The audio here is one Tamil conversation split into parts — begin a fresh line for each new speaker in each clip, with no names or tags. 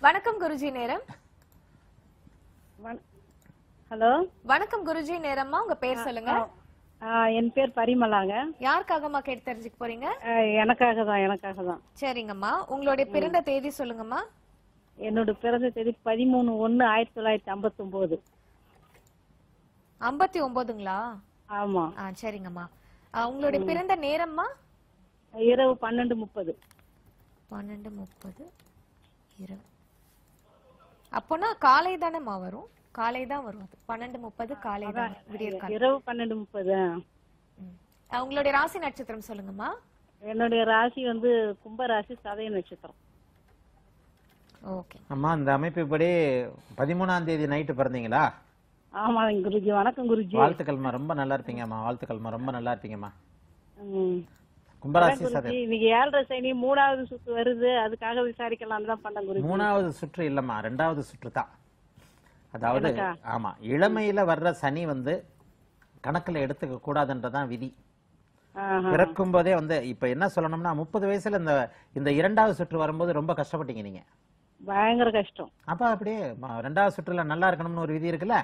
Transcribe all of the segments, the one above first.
வணக்கம் குருஜி நேரம்
வண- ஹலோ
வணக்கம் குருஜி நேரம்மா உங்க பேர் சொல்லுங்க
ஆ, என் பேர் பரிமலாங்க
யாருக்காகம்மா கேட்டு தெரிஞ்சுக்க போறீங்க
ஆ, எனக்காக தான் எனக்காக தான்
சரிங்கம்மா உங்களுடைய பிறந்த தேதி சொல்லுங்கம்மா
என்னோட பிறந்த தேதி பதிமூணு ஒன்னு ஆயிரத்தி தொள்ளாயிரத்தி ஐம்பத்தி ஒன்பது
ஐம்பத்தி ஒன்பதுங்களா
ஆமா
ஆ சரிங்கம்மா ஆ, உங்களுடைய பிறந்த நேரம்மா
இரவு பன்னெண்டு முப்பது
பன்னெண்டு முப்பது இரவு அப்போனா காலை தானேம்மா வரும் காலை தான் வரும் அது பன்னெண்டு முப்பது காலை தான் விடியற் காலை
இரவு பன்னெண்டு முப்பது ஆ.
ம். ஆ, உங்களுடைய ராசி நட்சத்திரம் சொல்லுங்கம்மா
என்னுடைய ராசி வந்து கும்ப ராசி சதய நட்சத்திரம்
ஓகே
அம்மா இந்த அமைப்புப்படி பதிமூணாம் தேதி நைட்டு பிறந்தீங்களா
ஆமாங்க குருஜி வணக்கம் குருஜி
வாழ்த்துக்கள்மா ரொம்ப நல்லா இருப்பீங்கம்மா வாழ்த்துக்கள்மா ரொம்ப நல்லா இருப்பீங்கம்மா
ம்.
கும்பராசி
குருஜி
சதயம்
இன்னைக்கு ஏழரை சனி மூணாவது சுத்து வருது அதுக்காக விசாரிக்கலாம்னு தான் பண்ணேன் குருஜி
மூணாவது சுற்று இல்லம்மா ரெண்டாவது சுற்று தான் அதாவது
எனக்கா?
ஆமா இளமையில வர்ற சனி வந்து கணக்குல எடுத்துக்க கூடாதுன்றதான் விதி
ஆஹா.
பிறக்கும் போதே வந்து இப்ப என்ன சொல்லணும்னா முப்பது வயசுல இந்த இந்த இரண்டாவது சுற்று வரும்போது ரொம்ப கஷ்டப்பட்டீங்க நீங்க
பயங்கர கஷ்டம்
அப்ப அப்படியே ம- ரெண்டாவது சுற்றுல நல்லா இருக்கணும்னு ஒரு விதி இருக்குல்ல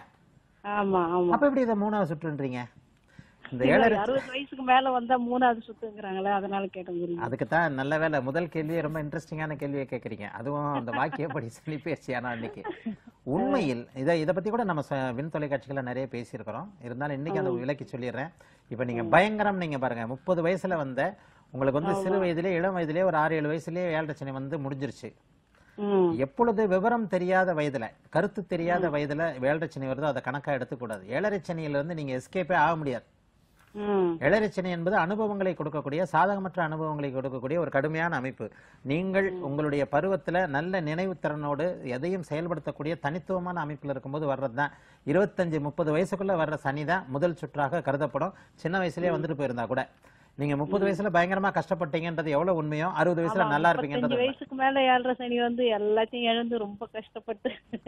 ஆமா ஆமா
அப்ப எப்படி இதை மூணாவது சுற்றுன்றீங்க இந்த ஏழரை
அறுபது வயசுக்கு மேல வந்தா மூணாவது சுத்துங்கிறாங்களே அதனால கேட்டேன் குருஜி
அதுக்கு தான் நல்ல வேலை முதல் கேள்வியே ரொம்ப இன்ட்ரெஸ்டிங்கான கேள்வியை கேட்குறீங்க அதுவும் அந்த வாக்கியப்படி சொல்லி பேசியானா அன்னைக்கு உண்மையில் இதை இதை பத்தி கூட நம்ம ச- விண் தொலைக்காட்சிகளை நிறைய பேசியிருக்கிறோம் இருந்தாலும் இன்னைக்கு அதை விலக்கி சொல்லிடுறேன் இப்போ நீங்க பயங்கரம் நீங்க பாருங்க முப்பது வயசுல வந்த உங்களுக்கு வந்து சிறு வயதிலே இளம் வயதிலே ஒரு ஆறு ஏழு வயசுலயே ஏழரை சனி வந்து முடிஞ்சிருச்சு
ம்
எப்பொழுது விவரம் தெரியாத வயதுல கருத்து தெரியாத வயதுல ஏழரை சனி வருதோ அதை கணக்கா எடுத்துக்கூடாது ஏழரை சனியில இருந்து நீங்க எஸ்கேப்பே ஆக முடியாது
ம்
இளரச்சனை என்பது அனுபவங்களை கொடுக்கக்கூடிய சாதகமற்ற அனுபவங்களை கொடுக்கக்கூடிய ஒரு கடுமையான அமைப்பு நீங்கள் உங்களுடைய பருவத்துல நல்ல நினைவுத்திறனோடு எதையும் செயல்படுத்தக்கூடிய தனித்துவமான அமைப்பில் இருக்கும்போது வர்றது தான் இருபத்தஞ்சு முப்பது வயசுக்குள்ள வர்ற சனி தான் முதல் சுற்றாக கருதப்படும் சின்ன வயசுலயே வந்துட்டு போயிருந்தா கூட நீங்க முப்பது வயசுல பயங்கரமா கஷ்டப்பட்டீங்கன்றது எவ்வளவு உண்மையோ அறுபது வயசுல நல்லா இருப்பீங்கன்றது
முப்பத்தஞ்சு
உண்மை.
வயசுக்கு மேல ஏழரை சனி வந்து எல்லாத்தையும் இழந்து ரொம்ப கஷ்டப்பட்டு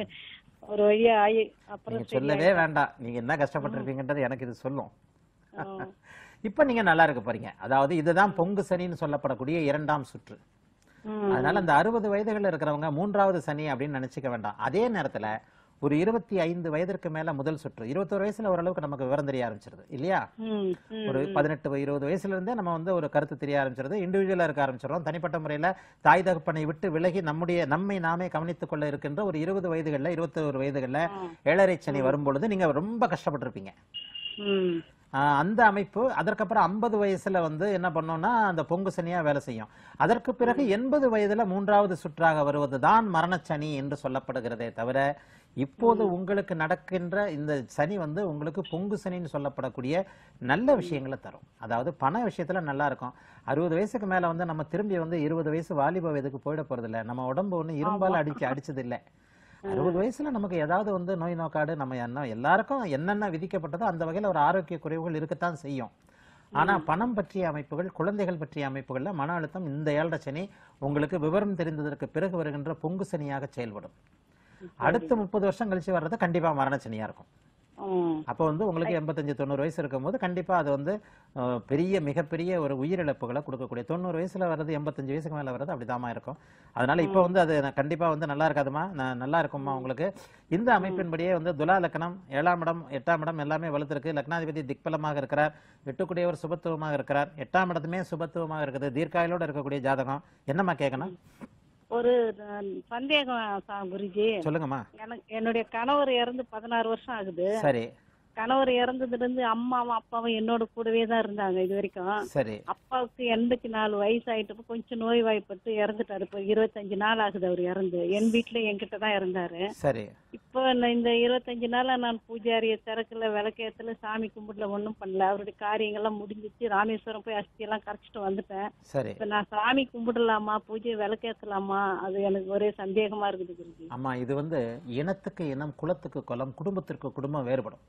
ஒரு வழியா ஆயி அப்புறம்
நீங்க சொல்லவே வேண்டாம் நீங்க என்ன கஷ்டப்பட்டிருப்பீங்கன்றது எனக்கு இது சொல்லும்
ஆ.
இப்ப நீங்க நல்லா இருக்க போறீங்க அதாவது இதுதான் பொங்கு சனின்னு சொல்லப்படக்கூடிய இரண்டாம் சுற்று
ம்.
அதனால அந்த அறுபது வயதுகள் இருக்கிறவங்க மூன்றாவது சனி அப்படின்னு நினைச்சுக்க வேண்டாம் அதே நேரத்துல ஒரு இருபத்தி ஐந்து வயதிற்கு மேல முதல் சுற்று இருபத்தோரு வயசுல ஓரளவுக்கு நமக்கு விவரம் தெரிய ஆரம்பிச்சிருது இல்லையா
ம், ம்,
ஒரு பதினெட்டு வ- இருபது வயசுல இருந்தே நம்ம வந்து ஒரு கருத்து தெரிய ஆரம்பிச்சிருது இண்டிவிஜுவலா இருக்க ஆரம்பிச்சிடும் தனிப்பட்ட முறையில தாய் தகப்பனை விட்டு விலகி நம்முடைய நம்மை நாமே கவனித்துக் கொள்ள இருக்கின்ற ஒரு இருபது வயதுகள்ல இருபத்தோரு வயதுகள்ல ஏழரை சனி வரும்பொழுது நீங்க ரொம்ப கஷ்டப்பட்டிருப்பீங்க
ம்.
ஆஹ் அந்த அமைப்பு அதற்கப்புறம் ஐம்பது வயசுல வந்து என்ன பண்ணோம்னா அந்த பொங்கு சனியா வேலை செய்யும் அதற்கு பிறகு எண்பது வயதுல மூன்றாவது சுற்றாக வருவதுதான் மரணச்சனி என்று சொல்லப்படுகிறதே தவிர இப்போது உங்களுக்கு நடக்கின்ற இந்த சனி வந்து உங்களுக்கு பொங்கு சனின்னு சொல்லப்படக்கூடிய நல்ல விஷயங்களை தரும் அதாவது பண விஷயத்துல நல்லா இருக்கும் அறுபது வயசுக்கு மேல வந்து நம்ம திரும்பி வந்து இருபது வயசு வாலிப வயதுக்கு போயிட போறது இல்ல நம்ம உடம்பு ஒண்ணு இரும்பால அடிச்சு அடிச்சது இல்ல அறுபது வயசுல நமக்கு ஏதாவது வந்து நோய் நோக்காடு நம்ம என்ன எல்லாருக்கும் என்னென்ன விதிக்கப்பட்டதோ அந்த வகையில ஒரு ஆரோக்கிய குறைவுகள் இருக்கத்தான் செய்யும் ஆனா பணம் பற்றிய அமைப்புகள் குழந்தைகள் பற்றிய அமைப்புகள்ல மன அழுத்தம் இந்த ஏழரை சனி உங்களுக்கு விவரம் தெரிந்ததற்கு பிறகு வருகின்ற பொங்கு சனியாக செயல்படும் அடுத்த முப்பது வருஷம் கழிச்சு வர்றது கண்டிப்பா மரண சனியா இருக்கும்
ம்.
அப்போ வந்து உங்களுக்கு எண்பத்தஞ்சு தொண்ணூறு வயசு இருக்கும்போது கண்டிப்பா அது வந்து அஹ், பெரிய மிகப்பெரிய ஒரு உயிரிழப்புகளை கொடுக்கக்கூடிய தொண்ணூறு வயசுல வர்றது எண்பத்தஞ்சு வயசுக்கு மேல வர்றது அப்படிதாம்மா இருக்கும் அதனால இப்போ வந்து அது நான் கண்டிப்பா வந்து நல்லா இருக்காதுமா நான் நல்லா இருக்கும்மா உங்களுக்கு இந்த அமைப்பின்படியே வந்து துலா லக்னம் ஏழாம் இடம் எட்டாம் இடம் எல்லாமே வலுத்திருக்கு லக்னாதிபதி திக்பலமாக இருக்கிறார் எட்டுக்குடையவர் சுபத்துவமாக இருக்கிறார் எட்டாம் இடத்துமே சுபத்துவமாக இருக்குது தீர்க்காயலோட இருக்கக்கூடிய ஜாதகம் என்னம்மா கேட்கணும்
ஒரு அஹ், சந்தேகம் சா- குருஜி
சொல்லுங்கம்மா
எனக்கு என்னுடைய கணவர் இறந்து பதினாறு வருஷம் ஆகுது
சரி
கணவர் இறந்ததுல இருந்து அம்மாவும் அப்பாவும் என்னோட கூடவே தான் இருந்தாங்க இது வரைக்கும்
சரி
அப்பாவுக்கு எண்பத்தி நாலு வயசு ஆயிட்டப்ப கொஞ்சம் நோய் வாய்ப்பட்டு இறந்துட்டாரு இப்போ இருபத்தஞ்சு நாள் ஆகுது அவர் இறந்து என் வீட்டுல என்கிட்ட தான் இருந்தாரு
சரி
இப்போ நான் இந்த இருபத்தஞ்சு நாளா நான் பூஜாரிய திறக்கல விளக்கேத்துல சாமி கும்பிடல ஒண்ணும் பண்ணல அவருடைய காரியங்கள்லாம் முடிஞ்சிச்சு ராமேஸ்வரம் போய் அஸ்தி எல்லாம் கரைச்சிட்டு வந்துட்டேன்
சரி
இப்ப நான் சாமி கும்பிடலாமா பூஜை விளக்கேத்தலாமா அது எனக்கு ஒரே சந்தேகமா இருக்குது குருஜி
அம்மா இது வந்து இனத்துக்கு இனம் குலத்துக்கு குலம் குடும்பத்திற்கு குடும்பம் வேறுபடும்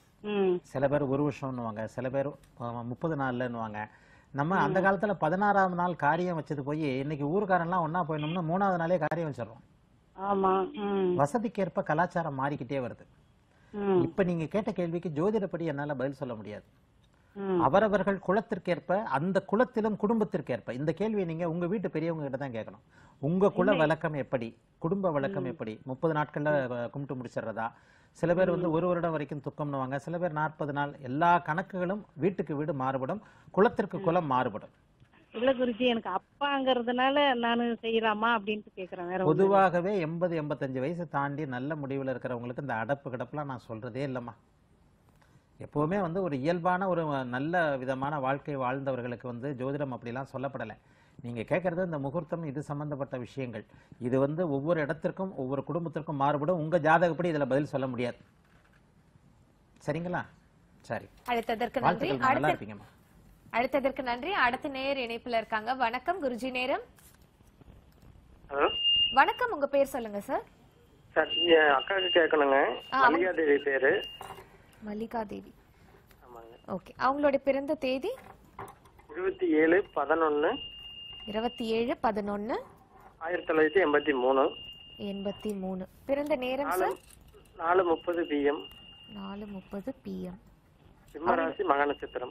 ம்
சில பேர் ஒரு வருஷம்னுவாங்க சில பேர் அஹ், முப்பது நாள்லன்னுவாங்க நம்ம அந்த காலத்துல பதினாறாம் நாள் காரியம் வச்சது போய் இன்னைக்கு ஊருக்காரன்லாம் ஒண்ணா போயினோம்னா மூணாவது நாளே காரியம் வச்சிடறோம்
ஆமா ம்
வசதிக்கேற்ப கலாச்சாரம் மாறிக்கிட்டே வருது
ம்
இப்ப நீங்க கேட்ட கேள்விக்கு ஜோதிடப்படி என்னால பதில் சொல்ல முடியாது
ம்.
அவரவர்கள் குலத்திற்கேற்ப அந்த குலத்திலும் குடும்பத்திற்கேற்ப இந்த கேள்வியை நீங்க உங்க வீட்டு பெரியவங்க கிட்ட தான் கேட்கணும் உங்க குல வழக்கம் எப்படி குடும்ப வழக்கம் எப்படி முப்பது நாட்கள்ல அஹ், கும்பிட்டு முடிச்சிடுறதா சில பேர் வந்து ஒரு வருடம் வரைக்கும் துக்கம்னுவாங்க சில பேர் நாற்பது நாள் எல்லா கணக்குகளும் வீட்டுக்கு வீடு மாறுபடும் குலத்திற்கு குலம் மாறுபடும்
இல்ல குருஜி எனக்கு அப்பாங்கிறதுனால நான் செய்யலாமா அப்படின்ட்டு கேக்குறேன் வேற ஒண்ணும் இல்ல.
பொதுவாகவே எண்பது எண்பத்தஞ்சு வயசு தாண்டி நல்ல முடிவுல இருக்கிறவங்களுக்கு இந்த அடப்பு கிடப்புலாம் நான் சொல்றதே இல்லைம்மா எப்பவுமே வந்து ஒரு இயல்பான ஒரு நல்ல விதமான வாழ்க்கை வாழ்ந்தவர்களுக்கு வந்து ஜோதிடம் அப்படிலாம் சொல்லப்படலை நீங்க கேட்கறது இந்த முகூர்த்தம் இது சம்பந்தப்பட்ட விஷயங்கள் இது வந்து ஒவ்வொரு இடத்திற்கும் ஒவ்வொரு குடும்பத்திற்கும் மாறுபடும் உங்க ஜாதகப்படி இதுல பதில் சொல்ல முடியாது சரிங்களா சரி
அழைத்ததற்கு நன்றி
வாழ்த்துக்கள் நல்லா
அடுத்த
இருப்பீங்கம்மா
அழைத்ததற்கு நன்றி அடுத்த நேர் இணைப்புல இருக்காங்க வணக்கம் குருஜி நேரம்
ஹலோ
வணக்கம் உங்க பேர் சொல்லுங்க சார்
சார் என் அக்காவுக்கு கேட்கணுங்க
ஆ,
மல்லிகா தேவி பேரு
மல்லிகா தேவி
ஆமாங்க
ஓகே அவங்களுடைய பிறந்த தேதி
இருபத்தி ஏழு பதினொன்னு
இருபத்தி ஏழு பதினொன்னு
ஆயிரத்தி தொள்ளாயிரத்தி எண்பத்தி மூணு
எண்பத்தி மூணு பிறந்த நேரம்
நாலு
சார்
நாலு முப்பது பிஎம்
நாலு முப்பது பிஎம்
சிம்மராசி மக நட்சத்திரம்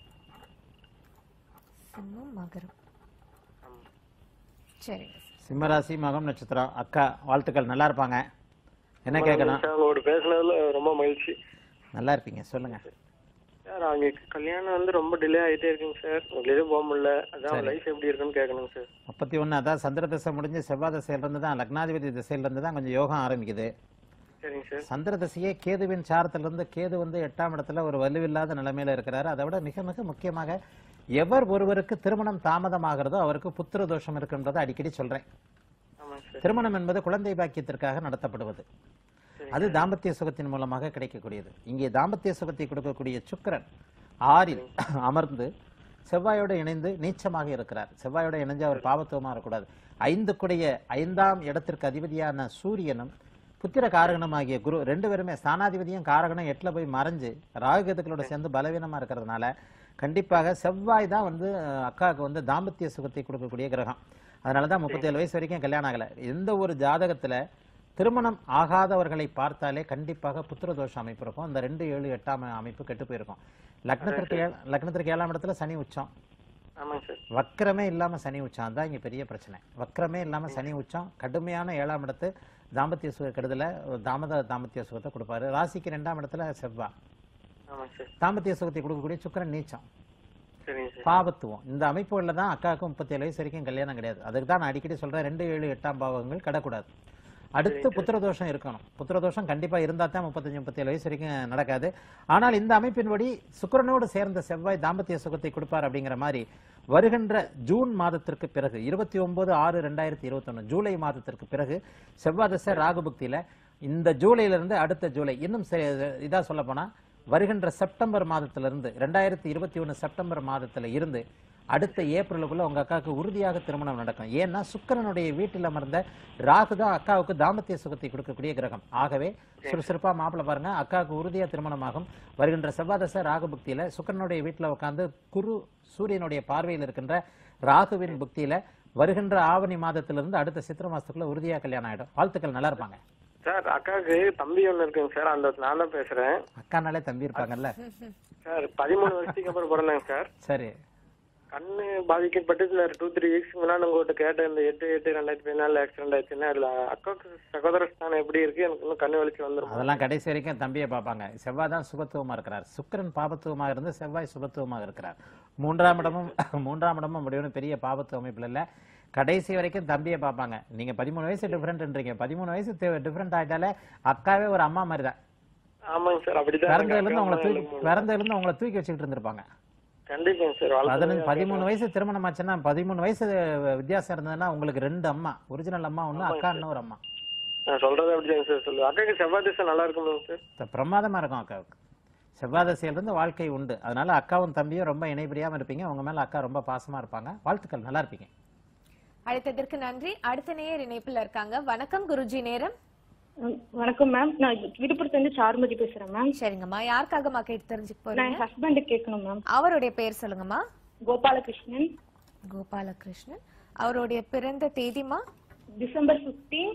சிம்மம் மகரம் சரிங்க சார்
சிம்மராசி மகம் நட்சத்திரம் அக்கா வாழ்த்துக்கள் நல்லா இருப்பாங்க என்ன கேட்கணும்
சார் உங்களோட பேசுனதுல ரொம்ப மகிழ்ச்சி
நல்லா இருப்பீங்க சொல்லுங்க
சார் அவங்களுக்கு கல்யாணம் வந்து ரொம்ப டிலே ஆகிட்டே இருக்குங்க சார் வெளியே போக முடியல அதான்
சரி.
லைஃப் எப்படி இருக்குன்னு கேட்கணுங்க சார்
முப்பத்தி ஒன்று அதான் சந்திர தசை முடிஞ்சு செவ்வாய் தசையிலிருந்து தான் லக்னாதிபதி திசையிலிருந்து தான் கொஞ்சம் யோகம் ஆரம்பிக்குது
சரிங்க சார்
சந்திர தசையே கேதுவின் சாரத்திலிருந்து கேது வந்து எட்டாம் இடத்துல ஒரு வலுவில்லாத நிலைமையில இருக்கிறாரு அதை விட மிக மிக முக்கியமாக எவர் ஒருவருக்கு திருமணம் தாமதமாகிறதோ அவருக்கு புத்திர தோஷம் இருக்குன்றதை அடிக்கடி சொல்றேன்
ஆமாங்க சார்
திருமணம் என்பது குழந்தை பாக்கியத்திற்காக நடத்தப்படுவது அது தாம்பத்திய சுகத்தின் மூலமாக கிடைக்கக்கூடியது இங்கே தாம்பத்திய சுகத்தை கொடுக்கக்கூடிய சுக்கிரன் ஆறில் அமர்ந்து செவ்வாயோடு இணைந்து நீச்சமாக இருக்கிறார் செவ்வாயோட இணைஞ்சு அவர் பாவத்துவமா இருக்கக்கூடாது ஐந்து குடைய ஐந்தாம் இடத்திற்கு அதிபதியான சூரியனும் புத்திர காரகணம் ஆகிய குரு ரெண்டு பேருமே ஸ்தானாதிபதியும் காரகணம் எட்டுல போய் மறைஞ்சு ராகுகேதுக்களோட சேர்ந்து பலவீனமா இருக்கிறதுனால கண்டிப்பாக செவ்வாய் தான் வந்து அஹ், அக்காவுக்கு வந்து தாம்பத்திய சுகத்தை கொடுக்கக்கூடிய கிரகம் அதனால தான் முப்பத்தேழு வயசு வரைக்கும் கல்யாணம் ஆகல எந்த ஒரு ஜாதகத்துல திருமணம் ஆகாதவர்களை பார்த்தாலே கண்டிப்பாக புத்திர தோஷ அமைப்பு இருக்கும் அந்த ரெண்டு ஏழு எட்டாம் அமைப்பு கெட்டு போயிருக்கும் லக்னத்திற்கு ஏழ- லக்னத்திற்கு ஏழாம் இடத்துல சனி உச்சம்
ஆமாங்க சார்
வக்கரமே இல்லாம சனி உச்சம் அதுதான் இங்க பெரிய பிரச்சனை வக்கரமே இல்லாம சனி உச்சம் கடுமையான ஏழாம் இடத்து தாம்பத்திய சுக கெடுதல தாமத தாம்பத்திய சுகத்தை கொடுப்பாரு ராசிக்கு ரெண்டாம் இடத்துல செவ்வாய்
ஆமாங்க சார்
தாம்பத்திய சுகத்தை கொடுக்கக்கூடிய சுக்கிரன் நீச்சம்
சரிங்க சார்
பாவத்துவம் இந்த அமைப்புகளில் தான் அக்காவுக்கு முப்பத்தேழு வயசு வரைக்கும் கல்யாணம் கிடையாது அதுக்கு தான் நான் அடிக்கடி சொல்றேன் ரெண்டு ஏழு எட்டாம் பாவங்கள் கடக்கூடாது அடுத்து புத்திரதோஷம் இருக்கணும் புத்திரதோஷம் கண்டிப்பா இருந்தா தான் முப்பத்தஞ்சு முப்பத்தேழு வயசு வரைக்கும் நடக்காது ஆனால் இந்த அமைப்பின்படி சுக்கிரனோடு சேர்ந்த செவ்வாய் தாம்பத்திய சுகத்தை கொடுப்பார் அப்படிங்கிற மாதிரி வருகின்ற ஜூன் மாதத்திற்கு பிறகு இருபத்தி ஒன்பது ஆறு ரெண்டாயிரத்தி இருபத்தொன்னு ஜூலை மாதத்திற்கு பிறகு செவ்வாய் தசை ராகுபக்தியில இந்த ஜூலையில இருந்து அடுத்த ஜூலை இன்னும் சரி இதா சொல்ல போனா வருகின்ற செப்டம்பர் மாதத்திலிருந்து ரெண்டாயிரத்தி இருபத்தி ஒன்று செப்டம்பர் மாதத்துல இருந்து அடுத்த ஏப்ரலுக்குள்ள உங்க அக்காவுக்கு உறுதியாக திருமணம் நடக்கும் ஏன்னா சுக்கிரனுடைய வீட்டில் அமர்ந்த ராகு தான் அக்காவுக்கு தாம்பத்திய சுகத்தை கொடுக்கக்கூடிய கிரகம் ஆகவே சுறுசுறுப்பா மாப்பிள்ளை பாருங்க அக்காவுக்கு உறுதியா திருமணமாகும் வருகின்ற செவ்வாதச ராகு புக்தியில சுக்கிரனுடைய வீட்டில் உட்கார்ந்து குரு சூரியனுடைய பார்வையில் இருக்கின்ற ராகுவின் புக்தியில வருகின்ற ஆவணி மாதத்திலிருந்து அடுத்த சித்திர மாசத்துக்குள்ள உறுதியா கல்யாணம் ஆயிடும் வாழ்த்துக்கள் நல்லா இருப்பாங்க
சார் அக்காவுக்கு தம்பி ஒன்று இருக்குங்க சார் அந்த நான் தான் பேசுறேன்
அக்கானாலே தம்பி இருப்பாங்கல்ல
சார் பதிமூணு வருஷத்துக்கு அப்புறம் பிறந்தாங்க சார்
சரி
கண்ணு பாதிக்கப்பட்டு இந்த டூ த்ரீ வீக்ஸ் முன்னாடி உங்கள்கிட்ட கேட்டேன் இந்த எட்டு எட்டு ரெண்டாயிரத்தி பதினாலு ஆக்சிடென்ட் ஆச்சுன்னா அதுல அக்காவுக்கு சகோதர ஸ்தானம் எப்படி இருக்கு எனக்கு இன்னும் கண்ணு வெளிச்சு வந்துரும்
அதெல்லாம் கடைசி வரைக்கும் தம்பியை பார்ப்பாங்க செவ்வாய் தான் சுபத்துவமா இருக்கிறார் சுக்கிரன் பாபத்துவமாக இருந்து செவ்வாய் சுபத்துவமாக இருக்கிறார் மூன்றாம் இடமும் மூன்றாம் இடமும் முடியும் பெரிய பாபத்துவ அமைப்புல இல்ல கடைசி வரைக்கும் தம்பியை பார்ப்பாங்க நீங்க பதிமூணு வயசு டிஃபரெண்ட்ன்றீங்க பதிமூணு வயசு டிஃபரெண்ட் ஆயிட்டாலே அக்காவே ஒரு அம்மா மாதிரி தான்
ஆமாங்க சார் அப்படிதான்
பிறந்ததுல
எனக்கு
இருந்து உங்களை
அக்கா
தூக்கி
அம்மா
பிறந்ததுல இருந்து உங்களை தூக்கி வச்சுக்கிட்டு இருந்திருப்பாங்க
கண்டிப்பாங்க சார்
பதினஞ்சு
வாழ்க்கை
பதிமூணு வயசு திருமணம் ஆச்சுன்னா பதிமூணு வயசு வித்தியாசம் இருந்ததுன்னா உங்களுக்கு ரெண்டு அம்மா ஒரிஜினல் அம்மா ஒண்ணு அக்கா இன்னொரு அம்மா
நான் சொல்றது அப்படிதாங்க சார் சொல்லுவேன் அக்காக்கு செவ்வாய் திசை நல்லா இருக்குங்க சார்
த- பிரமாதமா இருக்கும் அக்காவுக்கு செவ்வாய் திசையிலிருந்து வாழ்க்கை உண்டு அதனால அக்காவும் தம்பியும் ரொம்ப இணைபிரியாம இருப்பீங்க உங்க மேல அக்கா ரொம்ப பாசமா இருப்பாங்க வாழ்த்துக்கள் நல்லா இருப்பீங்க
அழைத்ததற்கு நன்றி அடுத்த நேயர் இணைப்புல இருக்காங்க வணக்கம் குருஜி நேரம்
ம், வணக்கம் மேம் நான் விழுப்புரத்துல இருந்து சாருமதி பேசுறேன் மேம்
சரிங்கம்மா யாருக்காகம்மா கேட்டு தெரிஞ்சுக்க
நான்
போறீங்க
என் ஹஸ்பண்டுக்கு கேட்கணும் மேம்
அவருடைய பேர் சொல்லுங்கம்மா
கோபாலகிருஷ்ணன்
கோபாலகிருஷ்ணன் அவருடைய பிறந்த தேதிமா
டிசம்பர் 15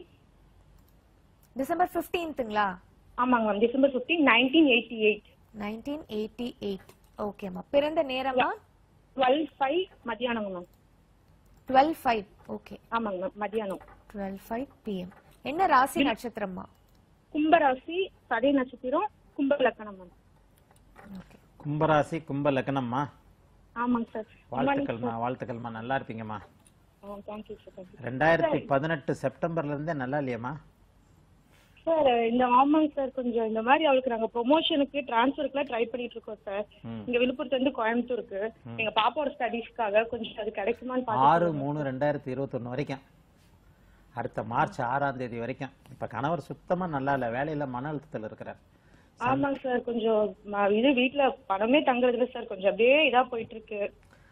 டிசம்பர் 15ங்களா
ஆமாங்க ma'am December 15 nineteen eighty eight
nineteen eighty eight ஓகேம்மா பிறந்த நேரமா
டுவெல் ஃபைவ் மதியானங்க மேம்
டுவெல் ஃபைவ் ஓகே
ஆமாங்க மேம் மதியானம்
டுவெல் ஃபைவ் பிஎம் என்ன ராசி நட்சத்திரம்மா
கும்பராசி சதய நட்சத்திரம் கும்ப லக்கணம் மேம்
ஓகே
கும்பராசி கும்ப லக்னம்மா
ஆமாங்க சார்
வாழ்த்துக்கள்மா வாழ்த்துக்கள்மா நல்லா இருப்பீங்கம்மா
தேங்க்யூ சார் தேங்க்யூ
ரெண்டாயிரத்தி பதினெட்டு செப்டம்பர்ல இருந்தே நல்லா இல்லையம்மா
சார் இந்த ஆமாங்க சார் கொஞ்சம் இந்த மாதிரி அவளுக்கு நாங்க ப்ரொமோஷனுக்கு டிரான்ஸ்ஃபருக்குலாம் ட்ரை பண்ணிட்டு இருக்கோம் சார்
ம்.
இங்க விழுப்புரத்துல இருந்து கோயம்புத்தூருக்கு எங்க பாப்பாவோட ஸ்டடீஸ்க்காக கொஞ்சம் அது கிடைக்குமான்னு
ஆறு
பாத்து
மூணு ரெண்டாயிரத்தி இருபத்தொன்னு வரைக்கும் அடுத்த மார்ச் ஆறாம் தேதி வரைக்கும் இப்ப கணவர் சுத்தமா நல்லா இல்ல வேலையில மன அழுத்தத்தில் இருக்கிறார்
ஆமாங்க சார் கொஞ்சம் ம- இது வீட்ல பணமே தங்குறது இல்ல சார் கொஞ்சம் அப்படியே இதா போயிட்டு இருக்கு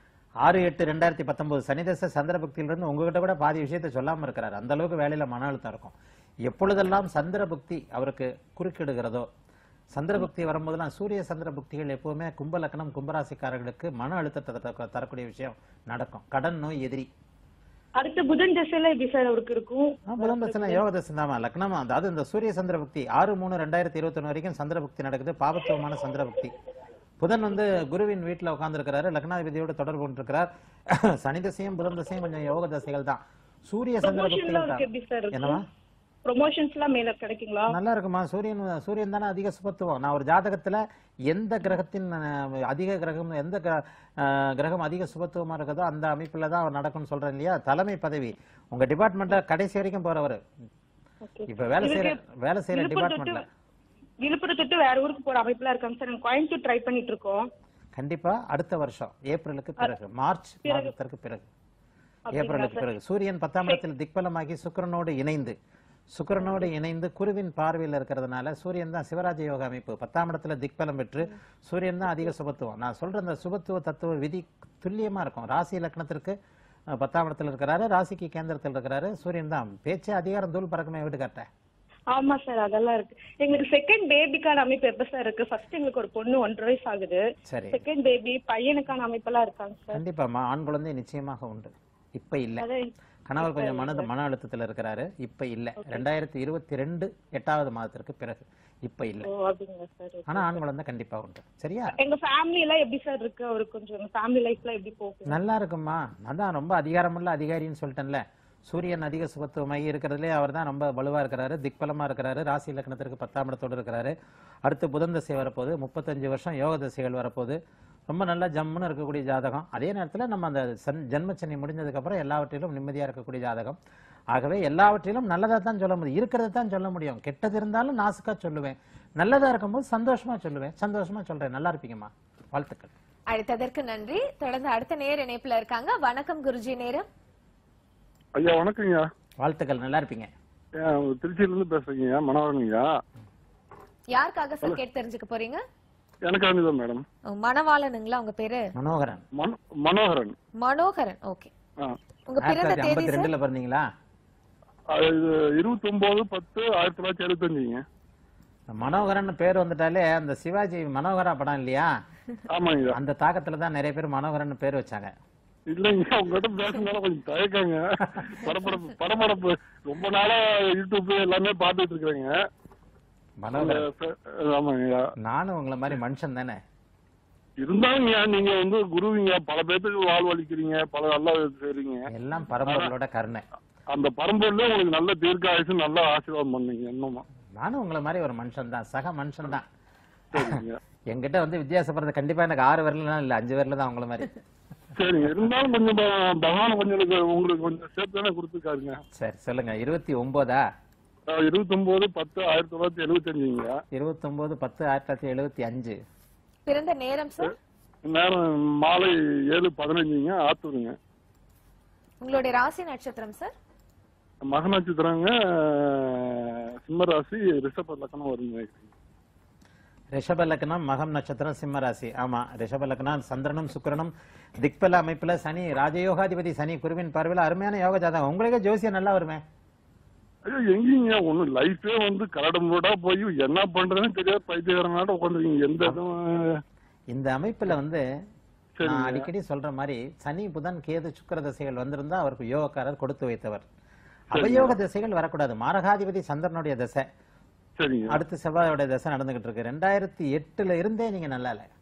ஆறு எட்டு ரெண்டாயிரத்தி பத்தொன்பது சனிதச சந்திரபக்தியில இருந்து உங்ககிட்ட கூட பாதி விஷயத்தை சொல்லாம இருக்கிறார் அந்த அளவுக்கு வேலையில மன அழுத்தம் இருக்கும் எப்பொழுதெல்லாம் சந்திரபக்தி அவருக்கு குறுக்கிடுகிறதோ சந்திரபக்தி வரும்போதெல்லாம் சூரிய சந்திர புக்திகள் எப்பவுமே கும்ப லக்னம் கும்பராசிக்காரர்களுக்கு மன அழுத்தத்தை தர- தரக்கூடிய விஷயம் நடக்கும் கடன் நோய் எதிரி
அடுத்து புதன் திசையில எப்படி சார் அவருக்கு இருக்கும்
ஆ, புதன் தசனம் யோக தசனம் தான் லக்னம் அதாவது இந்த சூரிய சந்திர புக்தி ஆறு மூணு ரெண்டாயிரத்தி இருபத்தொன்னு வரைக்கும் சந்திர புக்தி நடக்குது பாபத்துவமான சந்திர புக்தி புதன் வந்து குருவின் வீட்டுல உட்கார்ந்திருக்கிறாரு லக்னாதிபதியோட தொடர்பு கொண்டிருக்கிறார் சனி தசையும் புதன் தசையும் கொஞ்சம் யோக தசைகள் தான் சூரிய சந்திர
ப்ரொமோஷன்ல
புக்திகள்
அவருக்கு எப்படி சார்
தான் என்னவா
இருக்கும் ப்ரொமோஷன்ஸ் எல்லாம் மேல கிடைக்குங்களா
நல்லா இருக்குமா சூரியன் சூரியன் தானே அதிக சுபத்துவம் நான் ஒரு ஜாதகத்துல எந்த கிரகத்தின் அஹ், அதிக கிரகம் எந்த கிர- அஹ், கிரகம் அதிக சுபத்துவமா இருக்குதோ அந்த அமைப்புல தான் அவர் நடக்கும்னு சொல்றேன் இல்லையா தலைமை பதவி உங்க டிபார்ட்மெண்ட்ல கடைசி வரைக்கும் போறவர்
Okay.
இப்ப வேலை செய்யற வேலை செய்யற
விழுப்புரம்
டிபார்ட்மெண்ட்ல
தொட்டு விழுப்புரம் தொட்டு வேற ஊருக்கு போற அமைப்புல இருக்காங்க சார் நாங்க கோயம்புத்தூர் ட்ரை பண்ணிட்டு இருக்கோம்
கண்டிப்பா அடுத்த வருஷம் ஏப்ரலுக்கு பிறகு மார்ச் மாதத்திற்கு பிறகு ஏப்ரலுக்கு பிறகு சூரியன் பத்தாம் இடத்தில் திக்பலமாகி சுக்கிரனோடு இணைந்து சுக்கிரனோடு இணைந்து குருவின் பார்வையில் இருக்கிறதுனால சூரியன் தான் சிவராஜ யோக அமைப்பு பத்தாம் இடத்துல திக்பலம் பெற்று சூரியன் தான் அதிக சுபத்துவம் நான் சொல்ற அந்த சுபத்துவ தத்துவ விதி துல்லியமா இருக்கும் ராசி லக்னத்திற்கு அஹ், பத்தாம் இடத்துல இருக்கிறாரு ராசிக்கு கேந்திரத்தில் இருக்கிறாரு சூரியன் தான் பேச்சே அதிகாரம் தூள் பறக்கமே வீடு காட்ட
ஆமா சார் அதெல்லாம் இருக்கு எங்களுக்கு செகண்ட் பேபிக்கான அமைப்பு எப்ப சார் இருக்கு ஃபர்ஸ்ட் எங்களுக்கு ஒரு பொண்ணு ஒன்றரை வயசு ஆகுது
சரி
செகண்ட் பேபி பையனுக்கான அமைப்பெல்லாம் இருக்காங்க சார்
கண்டிப்பாமா ஆண் குழந்தை நிச்சயமாக உண்டு இப்ப இல்ல
அதே
கணவர் கொஞ்சம் மன மன அழுத்தத்துல இருக்கிறாரு இப்ப இல்ல ரெண்டாயிரத்தி இருபத்தி ரெண்டு எட்டாவது மாதத்திற்கு பிறகு இப்ப இல்ல
ஓ அப்படிங்களா சார்
ஆனா ஆண் குழந்தை கண்டிப்பா உண்டு சரியா
எங்க ஃபேமிலி எல்லாம் எப்படி சார் இருக்கு அவருக்கு கொஞ்சம் எங்க ஃபேமிலி லைஃப்ல எப்படி போகும்
நல்லா இருக்கும்மா நான் தான் ரொம்ப அதிகாரமுள்ள அதிகாரின்னு சொல்லிட்டேன்ல சூரியன் அதிக சுபத்துவமாகி இருக்கிறதுலே அவர் தான் ரொம்ப வலுவா இருக்கிறாரு திக்பலமா இருக்கிறாரு ராசி லக்னத்திற்கு பத்தாம் இடத்தோடு இருக்கிறாரு அடுத்து புதன் தசை வரப்போகுது முப்பத்தஞ்சு வருஷம் யோக தசைகள் வரப்போகுது ரொம்ப நல்லா ஜம்முன்னு இருக்கக்கூடிய ஜாதகம் அதே நேரத்துல நம்ம அந்த சன் ஜென்மச்சனி முடிஞ்சதுக்கு அப்புறம் எல்லாவற்றிலும் நிம்மதியா இருக்கக்கூடிய ஜாதகம் ஆகவே எல்லாவற்றிலும் நல்லதா தான் சொல்ல முடியும் இருக்கிறத தான் சொல்ல முடியும் கெட்டது இருந்தாலும் நாசுக்கா சொல்லுவேன் நல்லதா இருக்கும்போது சந்தோஷமா சொல்லுவேன் சந்தோஷமா சொல்றேன் நல்லா இருப்பீங்கம்மா வாழ்த்துக்கள்
அழைத்ததற்கு நன்றி தொடர்ந்து அடுத்த நேர இணைப்புல இருக்காங்க வணக்கம் குருஜி நேரம்
ஐயா வணக்கங்க
வாழ்த்துக்கள் நல்லா இருப்பீங்க
ஏன், திருச்சியில இருந்து பேசுறீங்க மனோகரனுங்க
யாருக்காக சார் கேட்டு தெரிஞ்சுக்க போறீங்க
எனக்கு தான் மேடம்
ஓ, மணவாளனுங்களா உங்க பேரு
மனோகரன்
மனோ- மனோகரன்
மனோகரன் ஓகே
ஆ.
உங்க
ஆயிரத்தி
பிறந்த
தொள்ளாயிரத்தி
தேதி
ஐம்பத்தி
சார்
ரெண்டுல பிறந்தீங்களா
அது இது இருபத்தி ஒன்பது பத்து ஆயிரத்தி தொள்ளாயிரத்தி எழுபத்தஞ்சுங்க
மனோகரன் பேர் வந்துட்டாலே அந்த சிவாஜி மனோகரா படம் இல்லையா
ஆமாங்க
அந்த தாக்கத்துல தான் நிறைய பேர் மனோகரன் பேர் வச்சாங்க
இல்லைங்க உங்ககிட்ட பேசுனால கொஞ்சம் தயக்கங்க படப்படப்பு படப்படப்பு ரொம்ப நாளா யூடியூப் எல்லாமே பார்த்துட்டு இருக்கிறேங்க
மனோகரன்
ஆமாங்க
நானும் உங்களை மாதிரி மனுஷன் தானே
இருந்தாலுங்க நீங்க வந்து குருவிங்க பல பேர்த்துக்கு வாழ்வழிக்கிறீங்க பல நல்லா செய்றீங்க
எல்லாம் பரம்பொருளோட கருணை
அந்த பரம்பரையில உங்களுக்கு நல்ல தீர்க்க ஆயுசு நல்ல ஆசீர்வாதம் பண்ணீங்க என்னமா
நானும் உங்களை மாதிரி ஒரு மனுஷன் தான் சக மனுஷன் தான்
சரிங்க
என்கிட்ட வந்து வித்தியாசப்படுறது கண்டிப்பா எனக்கு ஆறு விரலாம் இல்ல அஞ்சு விரல தான் உங்களை மாதிரி
சரிங்க இருந்தாலும் கொஞ்சம் ப- பகவான் கொஞ்சம் எனக்கு உங்களுக்கு கொஞ்சம் சேர்த்து தானே கொடுத்துருக்காருங்க
சரி சொல்லுங்க இருபத்தி ஒன்பதா
இருபத்தி ஒன்பது பத்து ஆயிரத்தி தொள்ளாயிரத்தி எழுபத்தஞ்சுங்க
இருபத்தி ஒன்பது பத்து ஆயிரத்தி தொள்ளாயிரத்தி எழுபத்தி அஞ்சு
பிறந்த நேரம் சார்
நேரம் மாலை ஏழு பதினஞ்சுங்க ஆத்தூருங்க
உங்களுடைய ராசி நட்சத்திரம் சார்
மக நட்சத்திரங்க சிம்மராசி ரிஷப லக்கணம் வருங்க
ரிஷப லக்னம் மகம் நட்சத்திரம் சிம்ம ராசி ஆமா ரிஷப லக்னம் சந்திரனும் சுக்கிரனும் திக்பல அமைப்புல சனி ராஜயோகாதிபதி சனி குருவின் பார்வையில அருமையான யோக ஜாதகம் உங்களுக்கே ஜோசியம் நல்லா வருமே
ஐயோ எங்கீங்க ஒண்ணும் லைஃபே வந்து கரடம் ரோடா போய் என்ன பண்றதுன்னு தெரியாது பைத்தியகாரனாட உட்காந்துருக்கீங்க எந்த இதுவும்
இந்த அமைப்புல வந்து
சரிங்க.
நான் அடிக்கடி சொல்ற மாதிரி சனி புதன் கேது சுக்கிர தசைகள் வந்திருந்தா அவருக்கு யோகக்காரர் கொடுத்து வைத்தவர் அவயோக திசைகள் வரக்கூடாது மாரகாதிபதி சந்திரனுடைய தசை
சரிங்க
அடுத்து செவ்வாயோட தசை நடந்துகிட்டு இருக்கு ரெண்டாயிரத்தி எட்டுல இருந்தே நீங்க நல்லா இல்ல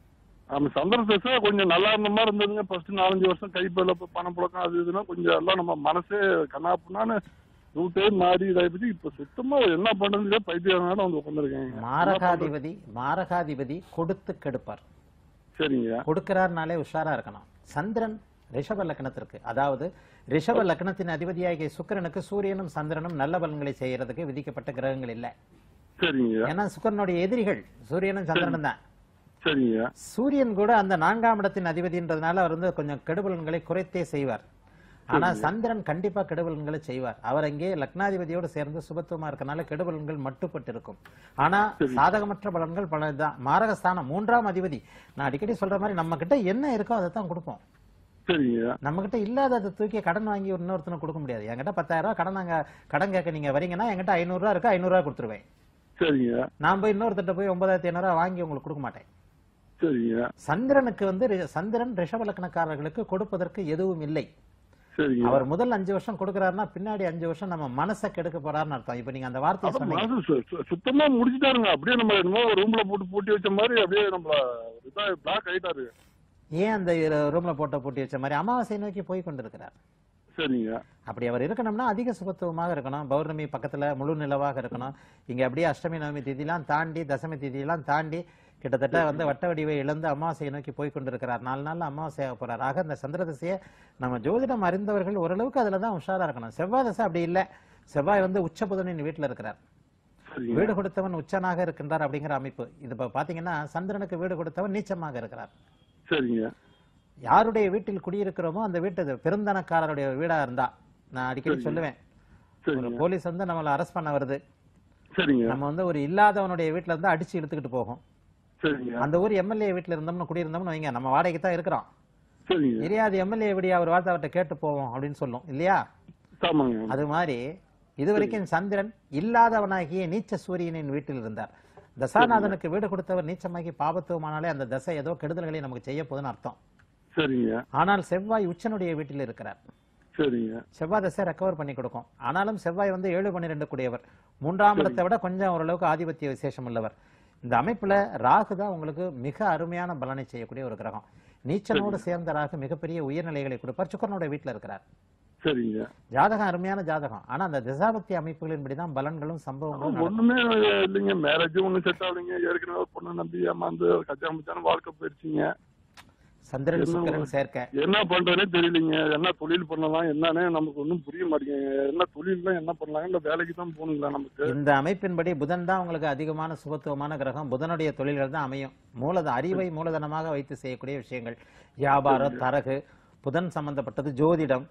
ஆமா சந்திர தசை கொஞ்சம் நல்லா இருந்த மாதிரி இருந்ததுங்க ஃபர்ஸ்ட் நாலஞ்சு வருஷம் கைப்பையில இப்ப பணம் புழக்கம் அது இதுனா கொஞ்சம் எல்லாம் நம்ம மனசே கண்ணாப்புனான்னு ரூட்டே மாறி இதாயிடுச்சு இப்ப சுத்தமா என்ன பண்றது பைத்தியம் வந்து உட்காந்துருக்கேங்க
மாரகாதிபதி மாரகாதிபதி கொடுத்து கெடுப்பார்
சரிங்க
கொடுக்கிறார்னாலே உஷாரா இருக்கணும் சந்திரன் ரிஷப லக்னத்திற்கு அதாவது ரிஷப லக்னத்தின் அதிபதியாகிய சுக்கிரனுக்கு சூரியனும் சந்திரனும் நல்ல பலன்களை செய்யறதுக்கு விதிக்கப்பட்ட கிரகங்கள் இல்ல
சரிங்க
ஏன்னா சுக்கிரனுடைய எதிரிகள் சூரியனும் சந்திரனும் தான்
சரிங்க
சூரியன் கூட அந்த நான்காம் இடத்தின் அதிபதின்றதுனால அவர் வந்து கொஞ்சம் கெடுபலன்களை குறைத்தே செய்வார் ஆனா சந்திரன் கண்டிப்பா கெடுபலன்களை செய்வார் அவர் அங்கே லக்னாதிபதியோடு சேர்ந்து சுபத்துவமா இருக்கனால கெடுபலன்கள் மட்டுப்பட்டு இருக்கும் ஆனா சாதகமற்ற பலன்கள் பலதான் மாரகஸ்தானம் மூன்றாம் அதிபதி நான் அடிக்கடி சொல்ற மாதிரி நம்ம கிட்ட என்ன இருக்கோ அதை தான் கொடுப்போம்
சரிங்க
நம்ம கிட்ட இல்லாததை தூக்கி கடன் வாங்கி இன்னொருத்தனுக்கு கொடுக்க முடியாது என்கிட்ட பத்தாயிரம் ரூபாய் கடன் நாங்க கடன் கேட்க நீங்க வரீங்கன்னா என்கிட்ட ஐநூறு ரூபா இருக்கு ஐநூறு ரூபாய் கொடுத்துருவேன்
சரிங்க
நான் போய் இன்னொருத்தட்ட போய் ஒன்பதாயிரத்தி ஐநூறு ரூபாய் வாங்கி உங்களுக்கு கொடுக்க மாட்டேன்
சரிங்க
சந்திரனுக்கு வந்து ரி- சந்திரன் ரிஷப லக்னக்காரர்களுக்கு கொடுப்பதற்கு எதுவும் இல்லை
சரிங்க
அவர் முதல் அஞ்சு வருஷம் கொடுக்கறாருன்னா பின்னாடி அஞ்சு வருஷம் நம்ம மனசை கெடுக்க போறாருன்னு அர்த்தம் இப்ப நீங்க அந்த வார்த்தையை
அப்ப
சொன்னீங்க
மனசு சு- சு- சுத்தமா முடிச்சுட்டாருங்க அப்படியே நம்ம என்னமோ ரூம்ல போட்டு பூட்டி வச்ச மாதிரி அப்படியே நம்மள இதா பிளாக் ஆயிட்டாரு
ஏன் அந்த ரூம்ல போட்ட பூட்டி வச்ச மாதிரி அமாவாசை நோக்கி போய் கொண்டிருக்கிறார்
சரிங்க
அப்படி அவர் இருக்கணும்னா அதிக சுபத்துவமாக இருக்கணும் பௌர்ணமி பக்கத்துல முழு நிலவாக இருக்கணும் இங்க அப்படியே அஷ்டமி நவமி திதிலாம் தாண்டி தசமி திதியெல்லாம் தாண்டி கிட்டத்தட்ட வந்து வட்ட வடிவை இழந்து அமாவாசையை நோக்கி போய் கொண்டிருக்கிறார் நாலு நாள்ல அமாவாசையாக போறார் ஆக இந்த சந்திர திசையை நம்ம ஜோதிடம் அறிந்தவர்கள் ஓரளவுக்கு அதுல தான் உஷாரா இருக்கணும் செவ்வாய் தசை அப்படி இல்லை செவ்வாய் வந்து உச்ச புதனின் வீட்டுல இருக்கிறார்
சரிங்க
வீடு கொடுத்தவன் உச்சனாக இருக்கின்றார் அப்படிங்கிற அமைப்பு இது இப்ப பாத்தீங்கன்னா சந்திரனுக்கு வீடு கொடுத்தவன் நீச்சமாக இருக்கிறார்
சரிங்க
யாருடைய வீட்டில் குடியிருக்கிறோமோ அந்த வீட்டு பெருந்தனக்காரருடைய வீடா இருந்தா நான் அடிக்கடி சொல்லுவேன் ஒரு
சரிங்க
போலீஸ் வந்து நம்மளை அரெஸ்ட் பண்ண வருது
சரிங்க
நம்ம வந்து ஒரு இல்லாதவனுடைய வீட்டுல இருந்து அடிச்சு இழுத்துக்கிட்டு போகும்
சரிங்க
அந்த ஊர் எம்எல்ஏ வீட்டுல இருந்தோம்னு குடியிருந்தோம்னு வைங்க நம்ம வாடகைக்கு தான் இருக்கிறோம்
சரிங்க
தெரியாது எம்எல்ஏ எப்படி அவர் வார்த்தை அவர்கிட்ட கேட்டு போவோம் அப்படின்னு சொல்லும் இல்லையா
ஆமாங்க
அது மாதிரி இதுவரைக்கும் சந்திரன் இல்லாதவனாகிய நீச்ச சூரியனின் வீட்டில் இருந்தார் தசாநாதனுக்கு வீடு கொடுத்தவர் நீச்சமாகி பாபத்துவமானாலே அந்த தசை ஏதோ கெடுதல்களை நமக்கு செய்ய போகுதுன்னு அர்த்தம்
சரிங்க
ஆனால் செவ்வாய் உச்சனுடைய வீட்டில் இருக்கிறார்
சரிங்க
செவ்வாய் தசை ரெக்கவர் பண்ணி கொடுக்கும் ஆனாலும் செவ்வாய் வந்து ஏழு பன்னிரெண்டு கூடியவர் மூன்றாம் இடத்தை விட கொஞ்சம் ஓரளவுக்கு ஆதிபத்திய விசேஷம் உள்ளவர் இந்த அமைப்புல ராகு தான் உங்களுக்கு மிக அருமையான பலனை செய்யக்கூடிய ஒரு கிரகம் நீச்சனோடு சேர்ந்த ராகு மிகப்பெரிய உயர்நிலைகளை கொடுப்பார் சுக்கரனோட வீட்டுல இருக்கிறார்
சரிங்க
ஜாதகம் அருமையான ஜாதகம் ஆனா அந்த திசாபக்தி அமைப்புகளின்படி தான் பலன்களும் சம்பவங்களும் நடக்கும்.
ஒண்ணுமே இல்லைங்க மேரேஜும் ஒண்ணும் செட் ஆகலைங்க ஏற்கனவே ஒரு பொண்ணு நம்பி ஏமாந்து கச்சான் முச்சான வாழ்க்கை போயிருச்சுங்க
சந்திரன் சுக்கிரன் சேர்க்க
என்ன பண்றதுனே தெரியலீங்க என்ன தொழில் பண்ணலாம் என்னன்னே நமக்கு ஒன்றும் புரிய மாட்டேங்குது என்ன தொழில்லாம் என்ன பண்ணலாம் இல்ல வேலைக்கு தான் போகணுங்களா நமக்கு
இந்த அமைப்பின்படி புதன் தான் உங்களுக்கு அதிகமான சுபத்துவமான கிரகம் புதனுடைய தொழில்கள் தான் அமையும் மூலத அறிவை மூலதனமாக வைத்து செய்யக்கூடிய விஷயங்கள் வியாபாரம் தரகு புதன் சம்பந்தப்பட்டது ஜோதிடம்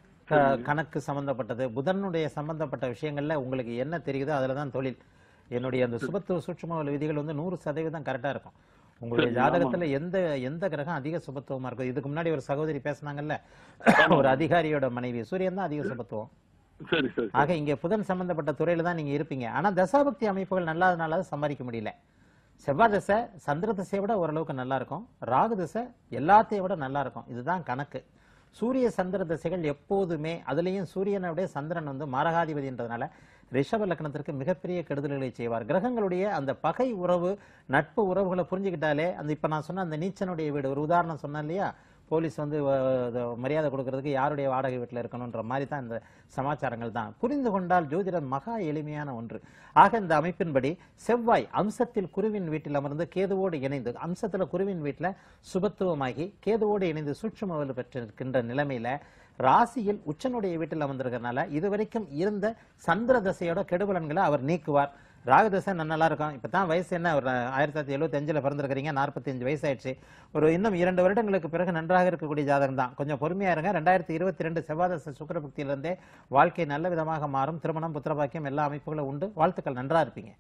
க- கணக்கு சம்பந்தப்பட்டது புதனுடைய சம்பந்தப்பட்ட விஷயங்கள்ல உங்களுக்கு என்ன தெரியுதோ அதுல தான் தொழில் என்னுடைய அந்த சுபத்துவ சூட்சும விதிகள் வந்து நூறு சதவீதம் கரெக்டா இருக்கும் உங்களுடைய
சரி,
ஜாதகத்துல எந்த எந்த கிரகம் அதிக சுபத்துவமா இருக்கும் இதுக்கு முன்னாடி ஒரு சகோதரி பேசுனாங்கல்ல ஒரு அதிகாரியோட மனைவி சூரியன் தான் அதிக சுபத்துவம்
சரி சரி
ஆக இங்க புதன் சம்பந்தப்பட்ட துறையில தான் நீங்க இருப்பீங்க ஆனா தசாபக்தி அமைப்புகள் நல்லாதனால தான் சம்பாதிக்க முடியல செவ்வாய் திசை சந்திர திசையை விட ஓரளவுக்கு நல்லா இருக்கும் ராகு திசை எல்லாத்தையும் விட நல்லா இருக்கும் இதுதான் கணக்கு சூரிய சந்திர திசைகள் எப்போதுமே அதுலயும் சூரியனுடைய சந்திரன் வந்து மாரகாதிபதின்றதுனால ரிஷப லக்னத்திற்கு மிகப்பெரிய கெடுதல்களை செய்வார் கிரகங்களுடைய அந்த பகை உறவு நட்பு உறவுகளை புரிஞ்சுக்கிட்டாலே அந்த இப்ப நான் சொன்ன அந்த நீச்சனுடைய வீடு ஒரு உதாரணம் சொன்னேன் இல்லையா போலீஸ் வந்து அஹ், இது மரியாதை கொடுக்கறதுக்கு யாருடைய வாடகை வீட்டில் இருக்கணுன்ற மாதிரி தான் இந்த சமாச்சாரங்கள் தான் புரிந்து கொண்டால் ஜோதிடம் மகா எளிமையான ஒன்று ஆக இந்த அமைப்பின்படி செவ்வாய் அம்சத்தில் குருவின் வீட்டில் அமர்ந்து கேதுவோடு இணைந்து அம்சத்துல குருவின் வீட்டில் சுபத்துவமாகி கேதுவோடு இணைந்து சூட்சும வலு பெற்றிருக்கின்ற நிலைமையில ராசியில் உச்சனுடைய வீட்டில் அமர்ந்திருக்கிறதுனால இதுவரைக்கும் இருந்த சந்திர தசையோட கெடுபலன்களை அவர் நீக்குவார் ராகுதசை நல்லா இருக்கும் இப்பதான் வயசு என்ன ஒரு ஆயிரத்தி தொள்ளாயிரத்தி எழுபத்தி அஞ்சுல பிறந்திருக்கிறீங்க நாற்பத்தஞ்சு வயசு ஆயிடுச்சு ஒரு இன்னும் இரண்டு வருடங்களுக்கு பிறகு நன்றாக இருக்கக்கூடிய ஜாதகம் தான் கொஞ்சம் பொறுமையா இருங்க ரெண்டாயிரத்தி இருபத்தி ரெண்டு செவ்வாதச சுக்கரபக்தியிலிருந்தே வாழ்க்கை நல்ல விதமாக மாறும் திருமணம் புத்திரபாக்கியம் எல்லா அமைப்புகளும் உண்டு வாழ்த்துக்கள் நன்றா இருப்பீங்க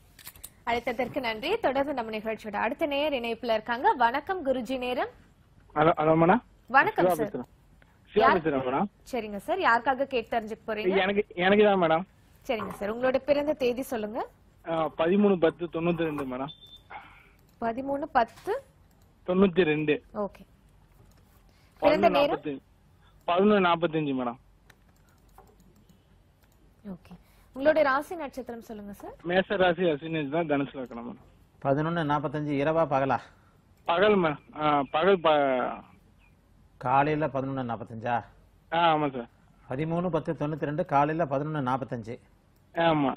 அழைத்ததற்கு நன்றி தொடர்ந்து நம்ம நிகழ்ச்சியோட அடுத்த நேயர் இணைப்புல இருக்காங்க வணக்கம் குருஜி நேரம்
ஹலோ ஹலோ மேடம்
வணக்கம்
சிவா
சார்
பேசுறேன் சிவா பேசுறேன் மேடம்
சரிங்க சார் யாருக்காக கேட்டு தெரிஞ்சுக்க போறீங்க
எனக்கு எனக்கு தான் மேடம்
சரிங்க சார் உங்களோட பிறந்த தேதி சொல்லுங்க
பதிமூணு பத்து தொண்ணூத்தி ரெண்டு மேடம்
பதிமூணு பத்து
தொண்ணூத்தி ரெண்டு
ஓகே பிறந்த
பதினொன்று
நேரம்
நாற்பத்தஞ்சு பதினொன்று நாற்பத்தஞ்சு மேடம்
ஓகே உங்களோட ராசி நட்சத்திரம் சொல்லுங்க சார்
மேச ராசி அசினேஜ் தான் தனுசுல இருக்கணும் மேடம்
பதினொன்னு நாற்பத்தஞ்சு இரவா பகலா
பகல் மே ஆ பகல் ப
காலையில பதினொன்று நாற்பத்தஞ்சா
ஆ ஆமாம் சார்
பதிமூணு பத்து தொண்ணூத்தி ரெண்டு காலையில பதினொன்று நாற்பத்தஞ்சு
ஆமாம்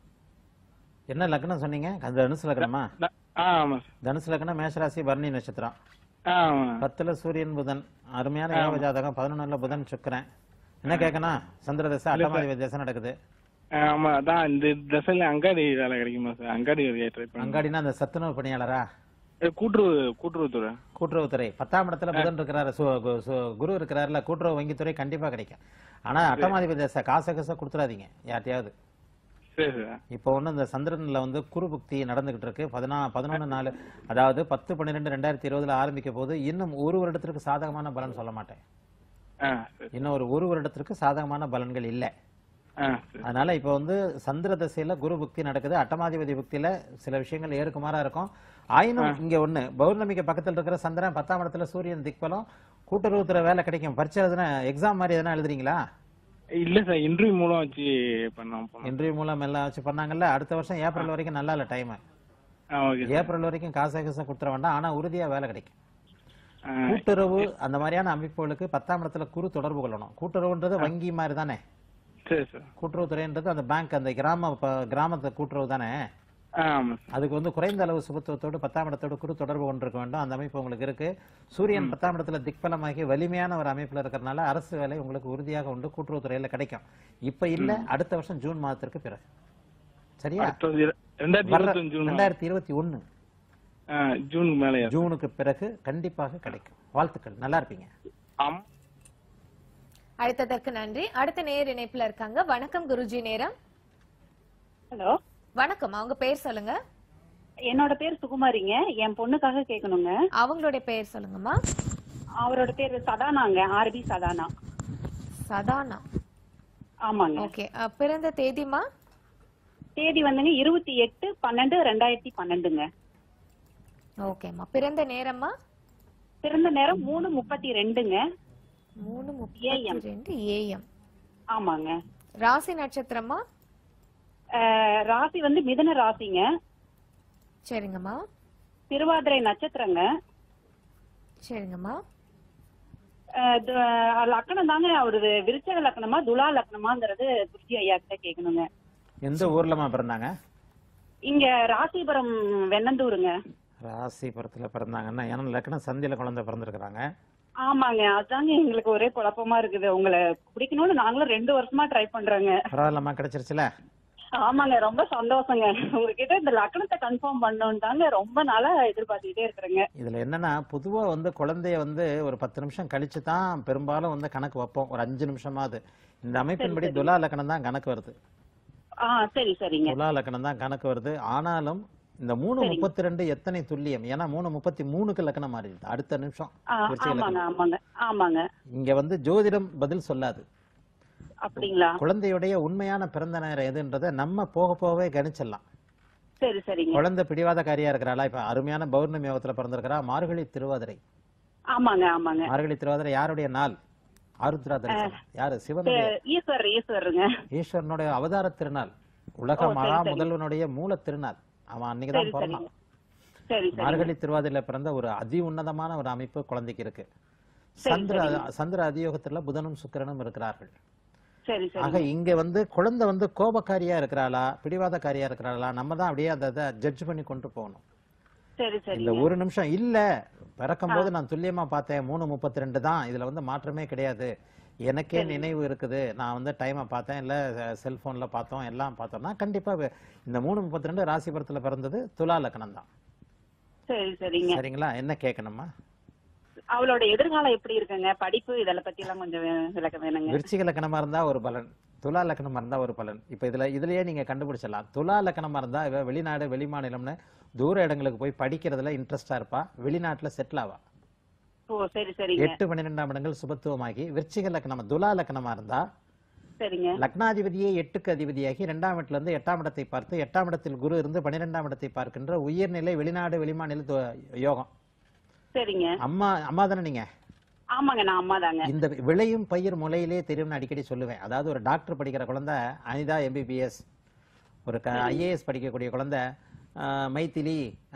என்ன லக்னம் சொன்னீங்க அது தனுசு லக்னமா
ந- ஆ ஆமாம் சார்
தனுசு லக்னம் மேஷராசி பரணி நட்சத்திரம்
ஆ ஆமாம்
பத்துல சூரியன் புதன் அருமையான யோக ஜாதகம் பதினொன்னுல புதன் சுக்கிரன் என்ன கேட்கணும் சந்திர தசை அட்டமாதிபதி தசை நடக்குது
ஆமாம் அதான் இந்த தசையில் அங்காடி வேலை கிடைக்குமா சார் அங்காடி வேலையை ட்ரை பண்ண
அங்காடினா அந்த சத்துணவு பணியாளரா
கூட்டுறவு கூட்டுறவுத்துறை
கூட்டுறவுத்துறை பத்தாம் இடத்துல புதன் இருக்கிறாரு சு- கு- சு- குரு இருக்கிறாருல கூட்டுறவு வங்கித்துறை கண்டிப்பா கிடைக்கும் ஆனா அட்டமாதிபதி தசை காசை காசை கொடுத்துறாதீங்க யார்ட்டையாவது
சரி சார்
இப்போ ஒண்ணு இந்த சந்திரன்ல வந்து குரு புக்தி நடந்துகிட்டு இருக்கு பதினா பதினொன்று நாலு அதாவது பத்து பன்னிரெண்டு ரெண்டாயிரத்தி இருபதுல ஆரம்பிக்க போது இன்னும் ஒரு வருடத்திற்கு சாதகமான பலன் சொல்ல மாட்டேன்
ஆ சரி
இன்னும் ஒரு ஒரு வருடத்திற்கு சாதகமான பலன்கள் இல்லை
ஆ சரி
அதனால இப்போ வந்து சந்திர தசையில குரு புக்தி நடக்குது அட்டமாதிபதி புக்தியில சில விஷயங்கள் ஏறுக்குமாறா இருக்கும் ஆயினும் இங்க ஒண்ணு பௌர்ணமிக்கு பக்கத்துல இருக்கிற சந்திரன் பத்தாம் இடத்துல சூரியன் திக்பலம் கூட்டுறவுத்துறை வேலை கிடைக்கும் பரீட்சை எதுனா எக்ஸாம் மாதிரி எதனா எழுதுறீங்களா
இல்லை சார் இன்டர்வியூ மூலம் வச்சு பண்ணோம் போனோம்
இன்டர்வியூ மூலம் எல்லாம் வச்சு பண்ணாங்கல்ல அடுத்த வருஷம் ஏப்ரல் வரைக்கும் நல்லா இல்ல டைம்
ஆ ஓகே சார்
ஏப்ரல் வரைக்கும் காசை காசை கொடுத்துட வேண்டாம் ஆனா உறுதியா வேலை கிடைக்கும்
ஆ
கூட்டுறவு அந்த மாதிரியான அமைப்புகளுக்கு பத்தாம் இடத்துல குரு தொடர்பு கொள்ளணும் கூட்டுறவுன்றது வங்கி மாதிரி தானே
சரி சார்
கூட்டுறவுத்துறைன்றது அந்த பேங்க் அந்த கிராம ப- கிராமத்து கூட்டுறவு தானே
ஆ ஆமாம் சார்
அதுக்கு வந்து குறைந்த அளவு சுபத்துவத்தோடு பத்தாம் இடத்தோடு குரு தொடர்பு கொண்டிருக்க வேண்டும் அந்த அமைப்பு உங்களுக்கு இருக்கு சூரியன் பத்தாம் இடத்துல திக்பலமாகி வலிமையான ஒரு அமைப்புல இருக்கிறதுனால அரசு வேலை உங்களுக்கு உறுதியாக உண்டு கூட்டுறவுத்துறையில கிடைக்கும் இப்ப இல்ல அடுத்த வருஷம் ஜூன் மாதத்திற்கு பிறகு சரியா
அடுத்தது இர- ரெண்டாயிரத்தி
வர்ற
இருபத்தஞ்சு ஜூன்
ரெண்டாயிரத்தி இருபத்தி ஒண்ணு
ஆ ஜூன் மேலேயா
ஜூனுக்கு பிறகு கண்டிப்பாக கிடைக்கும் வாழ்த்துக்கள் நல்லா இருப்பீங்க
ஆமாம்
அழைத்ததற்கு நன்றி அடுத்த நேர் இணைப்புல இருக்காங்க வணக்கம் குருஜி நேரம்
ஹலோ
வணக்கம் அவங்க பேர் சொல்லுங்க
என்னோட பேர் சுகுமாரிங்க என் பொண்ணுக்காக கேட்கணுங்க
அவங்களுடைய பெயர் சொல்லுங்கம்மா
அவரோட பேர் சதானாங்க ஆர்பி சதானா
சதானா
ஆமாங்க
ஓகே பிறந்த தேதிமா
தேதி வந்துங்க இருபத்தி எட்டு பன்னெண்டு ரெண்டாயிரத்தி பன்னெண்டுங்க
ஓகேம்மா பிறந்த நேரம்மா
பிறந்த நேரம் மூணு முப்பத்தி ரெண்டுங்க
மூணு முப்பத்தி
AM.
ரெண்டு ஏஎம்
ஆமாங்க
ராசி நட்சத்திரமா
அஹ், ராசி வந்து மிதுன ராசிங்க
சரிங்கம்மா
திருவாதிரை நட்சத்திரங்க
சரிங்கம்மா
அஹ், து- லக்கணம் தாங்க அவரு விருச்சக லக்கணமா துலா லக்கணமாங்கிறது குருஜி ஐயா கிட்ட கேட்கணுங்க
எந்த ஊர்லமா பிறந்தாங்க
இங்க ராசிபுரம் வெண்ணந்தூருங்க
ராசிபுரத்துல பிறந்தாங்கன்னா ஏன்னா லக்னம் சந்தியில குழந்தை பிறந்திருக்கிறாங்க
ஆமாங்க அதாங்க எங்களுக்கு ஒரே குழப்பமா இருக்குது உங்களை பிடிக்கணும்னு நாங்களும் ரெண்டு வருஷமா ட்ரை பண்றோங்க
பரவாயில்லம்மா கிடைச்சிருச்சுல
ஆமாங்க ரொம்ப சந்தோஷங்க உங்ககிட்ட இந்த லக்கணத்தை கன்ஃபார்ம் பண்ணணும் தாங்க ரொம்ப நாளா எதிர்பார்த்துக்கிட்டே இருக்கிறேங்க
இதுல என்னன்னா பொதுவா வந்து குழந்தைய வந்து ஒரு பத்து நிமிஷம் கழிச்சு தான் பெரும்பாலும் வந்து கணக்கு வைப்போம் ஒரு அஞ்சு நிமிஷமாவது இந்த அமைப்பின்படி துலா லக்கணம் தான் கணக்கு வருது
ஆ சரி சரிங்க
துலா லக்கணம் தான் கணக்கு வருது ஆனாலும் இந்த மூணு முப்பத்தி ரெண்டு எத்தனை துல்லியம் ஏன்னா மூணு முப்பத்தி மூணுக்கு லக்கணம் மாறிடுது அடுத்த நிமிஷம்
ஆ,
விருச்சிக
ஆமாங்க
லக்னம்.
ஆமாங்க ஆமாங்க
இங்க வந்து ஜோதிடம் பதில் சொல்லாது
அப்படிங்களா
குழந்தையுடைய உண்மையான பிறந்த நேரம் எதுன்றதை நம்ம போக போகவே கணிச்சிடலாம்
சரி சரிங்க
குழந்தை பிடிவாதக்காரியா இருக்கிறாளா இப்ப அருமையான பௌர்ணமி யோகத்துல பிறந்திருக்கிறா மார்கழி திருவாதிரை
ஆமாங்க ஆமாங்க
மார்கழி திருவாதிரை யாருடைய நாள் ஆருத்ரா தரிசனம் யாரு சிவனுடைய
சரி, ஈஸ்வர் ஈஸ்வருங்க
ஈஸ்வரனுடைய அவதார திருநாள் உலக
ஓ, சரி,
மகா
சரி.
முதல்வனுடைய மூல திருநாள் அவன் அன்னைக்குதான்
சரி
பிறந்தான்
சரிங்க சரி சரி
மார்கழி திருவாதிரையில பிறந்த ஒரு அதி உன்னதமான ஒரு அமைப்பு குழந்தைக்கு இருக்கு சந்திர சந்திர அதியோகத்துல புதனும் சுக்கிரனும் இருக்கிறார்கள்
சரி
ஆக
சரி
இங்க வந்து குழந்தை வந்து கோபக்காரியா இருக்கிறாளா பிடிவாதக்காரியா இருக்கிறாளா நம்ம தான் அப்படியே அதை ஜட்ஜ் பண்ணி கொண்டு போகணும்
சரி
இந்த
சரிங்க
ஒரு நிமிஷம் இல்ல பிறக்கும் போது நான் துல்லியமா பார்த்தேன் மூணு முப்பத்தி ரெண்டு தான் இதுல வந்து மாற்றமே கிடையாது எனக்கே நினைவு இருக்குது நான் வந்து டைமை பார்த்தேன் இல்ல செல்போன்ல பார்த்தோம் எல்லாம் பார்த்தோம்னா கண்டிப்பா வே- இந்த மூணு முப்பத்தி ரெண்டு ராசிபுரத்துல பிறந்தது துலா லக்னம் தான்
சரி சரிங்க
சரிங்களா என்ன கேட்கணுமா
அவளோட எதிர்காலம் எப்படி இருக்குங்க படிப்பு இதெல்லாம் பத்தி எல்லாம் கொஞ்சம் வே- விளக்கம் வேணுங்க
விருச்சிக லக்கணமா இருந்தா ஒரு பலன் துலா லக்கணமா இருந்தா ஒரு பலன் இப்ப இதுல இதுலயே நீங்க கண்டுபிடிச்சிடலாம் துலா லக்கணமா இருந்தா இவ வெளிநாடு வெளிமாநிலம்னு தூர இடங்களுக்கு போய் படிக்கிறதுல இன்ட்ரெஸ்டா இருப்பா வெளிநாட்டுல செட்டில் ஆவா
ஓ சரி சரிங்க
எட்டு பன்னிரெண்டாம் இடங்கள் சுபத்துவமாகி விருச்சிக லக்னம் துலா லக்னமா இருந்தா
சரிங்க
லக்னாதிபதியே எட்டுக்கு அதிபதியாகி இரண்டாம் இடத்துல இருந்து எட்டாம் இடத்தை பார்த்து எட்டாம் இடத்தில் குரு இருந்து பன்னிரெண்டாம் இடத்தை பார்க்கின்ற உயர்நிலை வெளிநாடு வெளிமாநில து- யோகம்
சரிங்க
அம்மா அம்மா தானே நீங்க
ஆமாங்க நான் அம்மா தாங்க
இந்த விளையும் பயிர் முளையிலே தெரியும்னு அடிக்கடி சொல்லுவேன் அதாவது ஒரு டாக்டர் படிக்கிற குழந்தை அனிதா எம்பிபிஎஸ் ஒரு ஐஏஎஸ் படிக்கக்கூடிய குழந்தை ஆஹ், மைத்திலி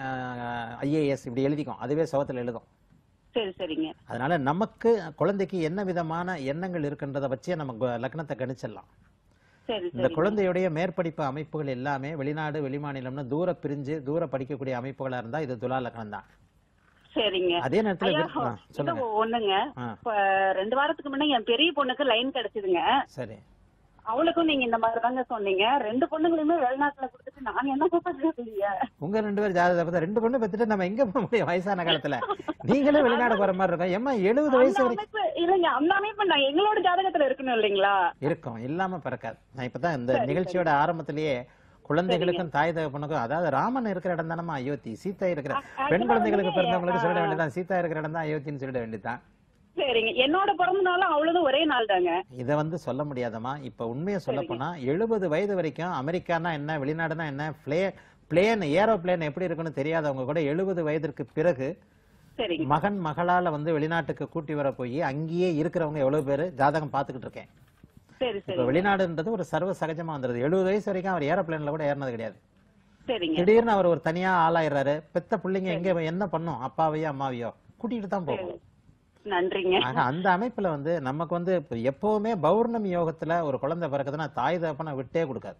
ஐஏஎஸ் இப்படி எழுதிக்கும் அதுவே சுவத்துல எழுதும்
சரி சரிங்க
அதனால நமக்கு குழந்தைக்கு என்ன விதமான எண்ணங்கள் இருக்கின்றதை வச்சே நம்ம கு- லக்னத்தை கணிச்சிடலாம்
சரி
இந்த
சரி
குழந்தையுடைய மேற்படிப்பு அமைப்புகள் எல்லாமே வெளிநாடு வெளிமாநிலம்னு தூர பிரிஞ்சு தூர படிக்கக்கூடிய அமைப்புகளா இருந்தா இது துலா லக்னம் தான்
சரிங்க
அதே நேரத்துல
ஐயா,
வி- ஆ,
இது
சொல்லுங்க
ஒண்ணுங்க
ஆ.
இப்ப ரெண்டு வாரத்துக்கு முன்ன என் பெரிய பொண்ணுக்கு லைன் கிடைச்சதுங்க
சரி
அவளுக்கும் நீங்க இந்த மாதிரி தாங்க சொன்னீங்க ரெண்டு பொண்ணுங்களுமே வெளிநாட்டுல கொடுத்துட்டு நாங்க என்ன பண்றதுங்க
உங்க ரெண்டு பேரும் ஜாதகத்தை பார்த்தா ரெண்டு பொண்ணு பெற்றுட்டு நம்ம எங்க போக முடியும் வயசான காலத்துல நீங்களே வெளிநாடு போற மாதிரி இருக்கும் ஏமா எழுபது வயசு
அந்த
வரைக்கும்
அமைப்பு இல்லைங்க அந்த அமைப்பு நான் எங்களோட ஜாதகத்துல இருக்கணும் இல்லைங்களா
இருக்கும் இல்லாம பிறக்காது நான் இப்பதான் இந்த நிகழ்ச்சியோட ஆரம்பத்திலேயே குழந்தைகளுக்கும் தாய் தகப்பனுக்கும் அதாவது ராமன் இருக்கிற இடம் தானமா அயோத்தி சீதா இருக்கிற பெண் குழந்தைகளுக்கு பிறந்தவங்களுக்கு சொல்லிட வேண்டியதான் சீதா இருக்கிற இடம் தான் அயோத்தின்னு சொல்லிட வேண்டியதுதான்
சரிங்க என்னோட பிறந்த நாளும் அவ்வளவுதான் ஒரே நாள் தாங்க
இதை வந்து சொல்ல முடியாதம்மா இப்ப உண்மையை சொல்ல போனா எழுபது வயது வரைக்கும் அமெரிக்கானா என்ன வெளிநாடுனா என்ன பிளே பிளேன் ஏரோப்ளேன் எப்படி இருக்குன்னு தெரியாதவங்க கூட எழுபது வயதிற்கு பிறகு
சரிங்க
மகன் மகளால வந்து வெளிநாட்டுக்கு கூட்டி வர போய் அங்கேயே இருக்கிறவங்க எவ்வளவு பேரு ஜாதகம் பார்த்துக்கிட்டு இருக்கேன்
சரி
இப்ப
சரி
வெளிநாடுன்றது ஒரு சர்வ சகஜமா வந்துருது எழுபது வயசு வரைக்கும் அவர் ஏரோப்ளேன்ல கூட ஏறினது கிடையாது
சரிங்க
திடீர்னு அவர் ஒரு தனியா ஆளாயிடுறாரு பெத்த பிள்ளைங்க எங்க என்ன பண்ணும் அப்பாவையோ அம்மாவையோ கூட்டிட்டு தான் போகும்
நன்றிங்க
ஆக அந்த அமைப்புல வந்து நமக்கு வந்து இப்ப எப்பவுமே பௌர்ணமி யோகத்துல ஒரு குழந்தை பிறக்குதுன்னா தாய் தகப்பனை விட்டே கொடுக்காது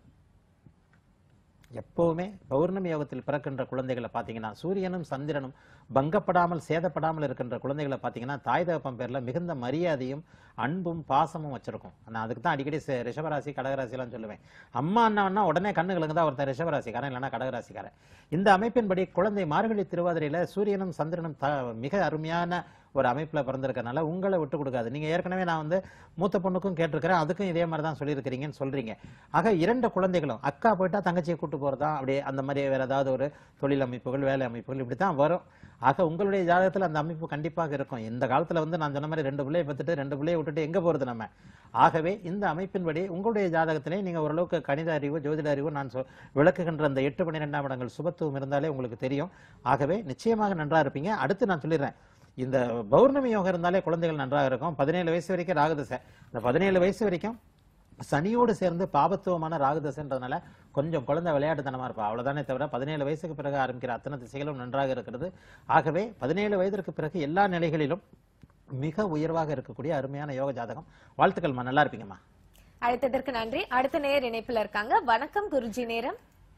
எப்பவுமே பௌர்ணமி யோகத்தில் பிறக்கின்ற குழந்தைகளை பார்த்தீங்கன்னா சூரியனும் சந்திரனும் பங்கப்படாமல் சேதப்படாமல் இருக்கின்ற குழந்தைகளை பார்த்தீங்கன்னா தாய் தகப்பன் பேர்ல மிகுந்த மரியாதையும் அன்பும் பாசமும் வச்சிருக்கும் நான் அதுக்கு தான் அடிக்கடி சே- ரிஷபராசி கடகராசிலாம் சொல்லுவேன் அம்மா அண்ணான்னா உடனே கண்ணுகளுக்கு தான் ஒருத்தர் ரிஷபராசிக்காரன் இல்லைன்னா கடகராசிக்காரன் இந்த அமைப்பின்படி குழந்தை மார்கழி திருவாதிரையில சூரியனும் சந்திரனும் த மிக அருமையான ஒரு அமைப்புல பிறந்திருக்கனால உங்களை விட்டு கொடுக்காது நீங்க ஏற்கனவே நான் வந்து மூத்த பொண்ணுக்கும் கேட்டிருக்கிறேன் அதுக்கும் இதே மாதிரி தான் சொல்லியிருக்கிறீங்கன்னு சொல்றீங்க ஆக இரண்டு குழந்தைகளும் அக்கா போயிட்டா தங்கச்சியை கூட்டு போறதா அப்படியே அந்த மாதிரி வேற ஏதாவது ஒரு தொழில் அமைப்புகள் வேலை அமைப்புகள் இப்படி தான் வரும் ஆக உங்களுடைய ஜாதகத்துல அந்த அமைப்பு கண்டிப்பாக இருக்கும் இந்த காலத்துல வந்து நான் சொன்ன மாதிரி ரெண்டு பிள்ளையை பத்துட்டு ரெண்டு பிள்ளையை விட்டுட்டு எங்க போறது நம்ம ஆகவே இந்த அமைப்பின்படி உங்களுடைய ஜாதகத்திலே நீங்க ஓரளவுக்கு கணித அறிவு ஜோதிட அறிவு நான் சொ- விளக்குகின்ற அந்த எட்டு பன்னிரெண்டாம் இடங்கள் சுபத்துவம் இருந்தாலே உங்களுக்கு தெரியும் ஆகவே நிச்சயமாக நன்றா இருப்பீங்க அடுத்து நான் சொல்லிடுறேன் இந்த பௌர்ணமி யோகம் இருந்தாலே குழந்தைகள் நன்றாக இருக்கும் பதினேழு வயசு வரைக்கும் ராகுதசை இந்த பதினேழு வயசு வரைக்கும் சனியோடு சேர்ந்து பாபத்துவமான ராகுதசைன்றதுனால கொஞ்சம் குழந்தை விளையாட்டுத்தனமா இருப்பா அவ்வளவுதானே தவிர பதினேழு வயசுக்கு பிறகு ஆரம்பிக்கிற அத்தனை திசைகளும் நன்றாக இருக்கிறது ஆகவே பதினேழு வயதிற்கு பிறகு எல்லா நிலைகளிலும் மிக உயர்வாக இருக்கக்கூடிய அருமையான யோக ஜாதகம் வாழ்த்துக்கள்மா நல்லா இருப்பீங்கம்மா
அழைத்ததற்கு நன்றி அடுத்த நேர் இணைப்புல இருக்காங்க வணக்கம் குருஜி நேரம்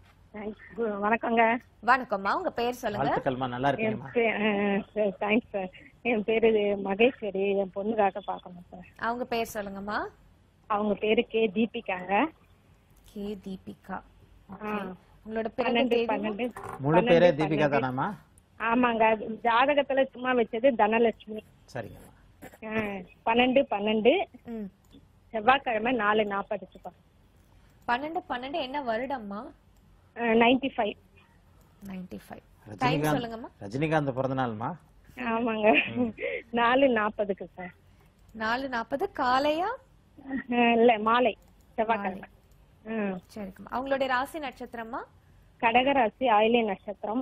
வணக்கங்க
வணக்கம்மா உங்க பெயர் சொல்லுங்க
வாழ்த்துக்கள்மா நல்லா இருக்கீங்கம்மா
தேங்க்ஸ் சார் என் பேரு மகேஸ்வரி என் பொண்ணுக்காக பார்க்கணும் சார்
அவங்க பெயர் சொல்லுங்கம்மா
அவங்க பேரு கே தீபிகாங்க
கே தீபிகா
ஆ.
உங்களோட பிறந்த
பன்னெண்டு
தேதி
பன்னெண்டு
முழு பேரே
பன்னெண்டு,
தீபிகா
பன்னெண்டு.
தானாம்மா
ஆமாங்க ஜாதகத்துல சும்மா வச்சது தனலட்சுமி
சரிங்கம்மா
ஆ, பன்னெண்டு பன்னெண்டு
ம்.
செவ்வாய்க்கிழமை நாலு நாற்பதுக்கு
பன்னெண்டு பன்னெண்டு என்ன வருடம்மா
ninety five
ninety five time
Rajinikanth
சொல்லுங்கம்மா
ரஜினிகாந்த் பிறந்த நாள்மா
ஆமாங்க நாலு நாற்பதுக்கு சார்
நாலு நாற்பது காலையா
இல்ல மாலை செவ்வாய்க்கிழமை ம்.
சரிங்கம்மா அவங்களுடைய ராசி நட்சத்திரமா
கடகராசி ஆயிலிய நட்சத்திரம்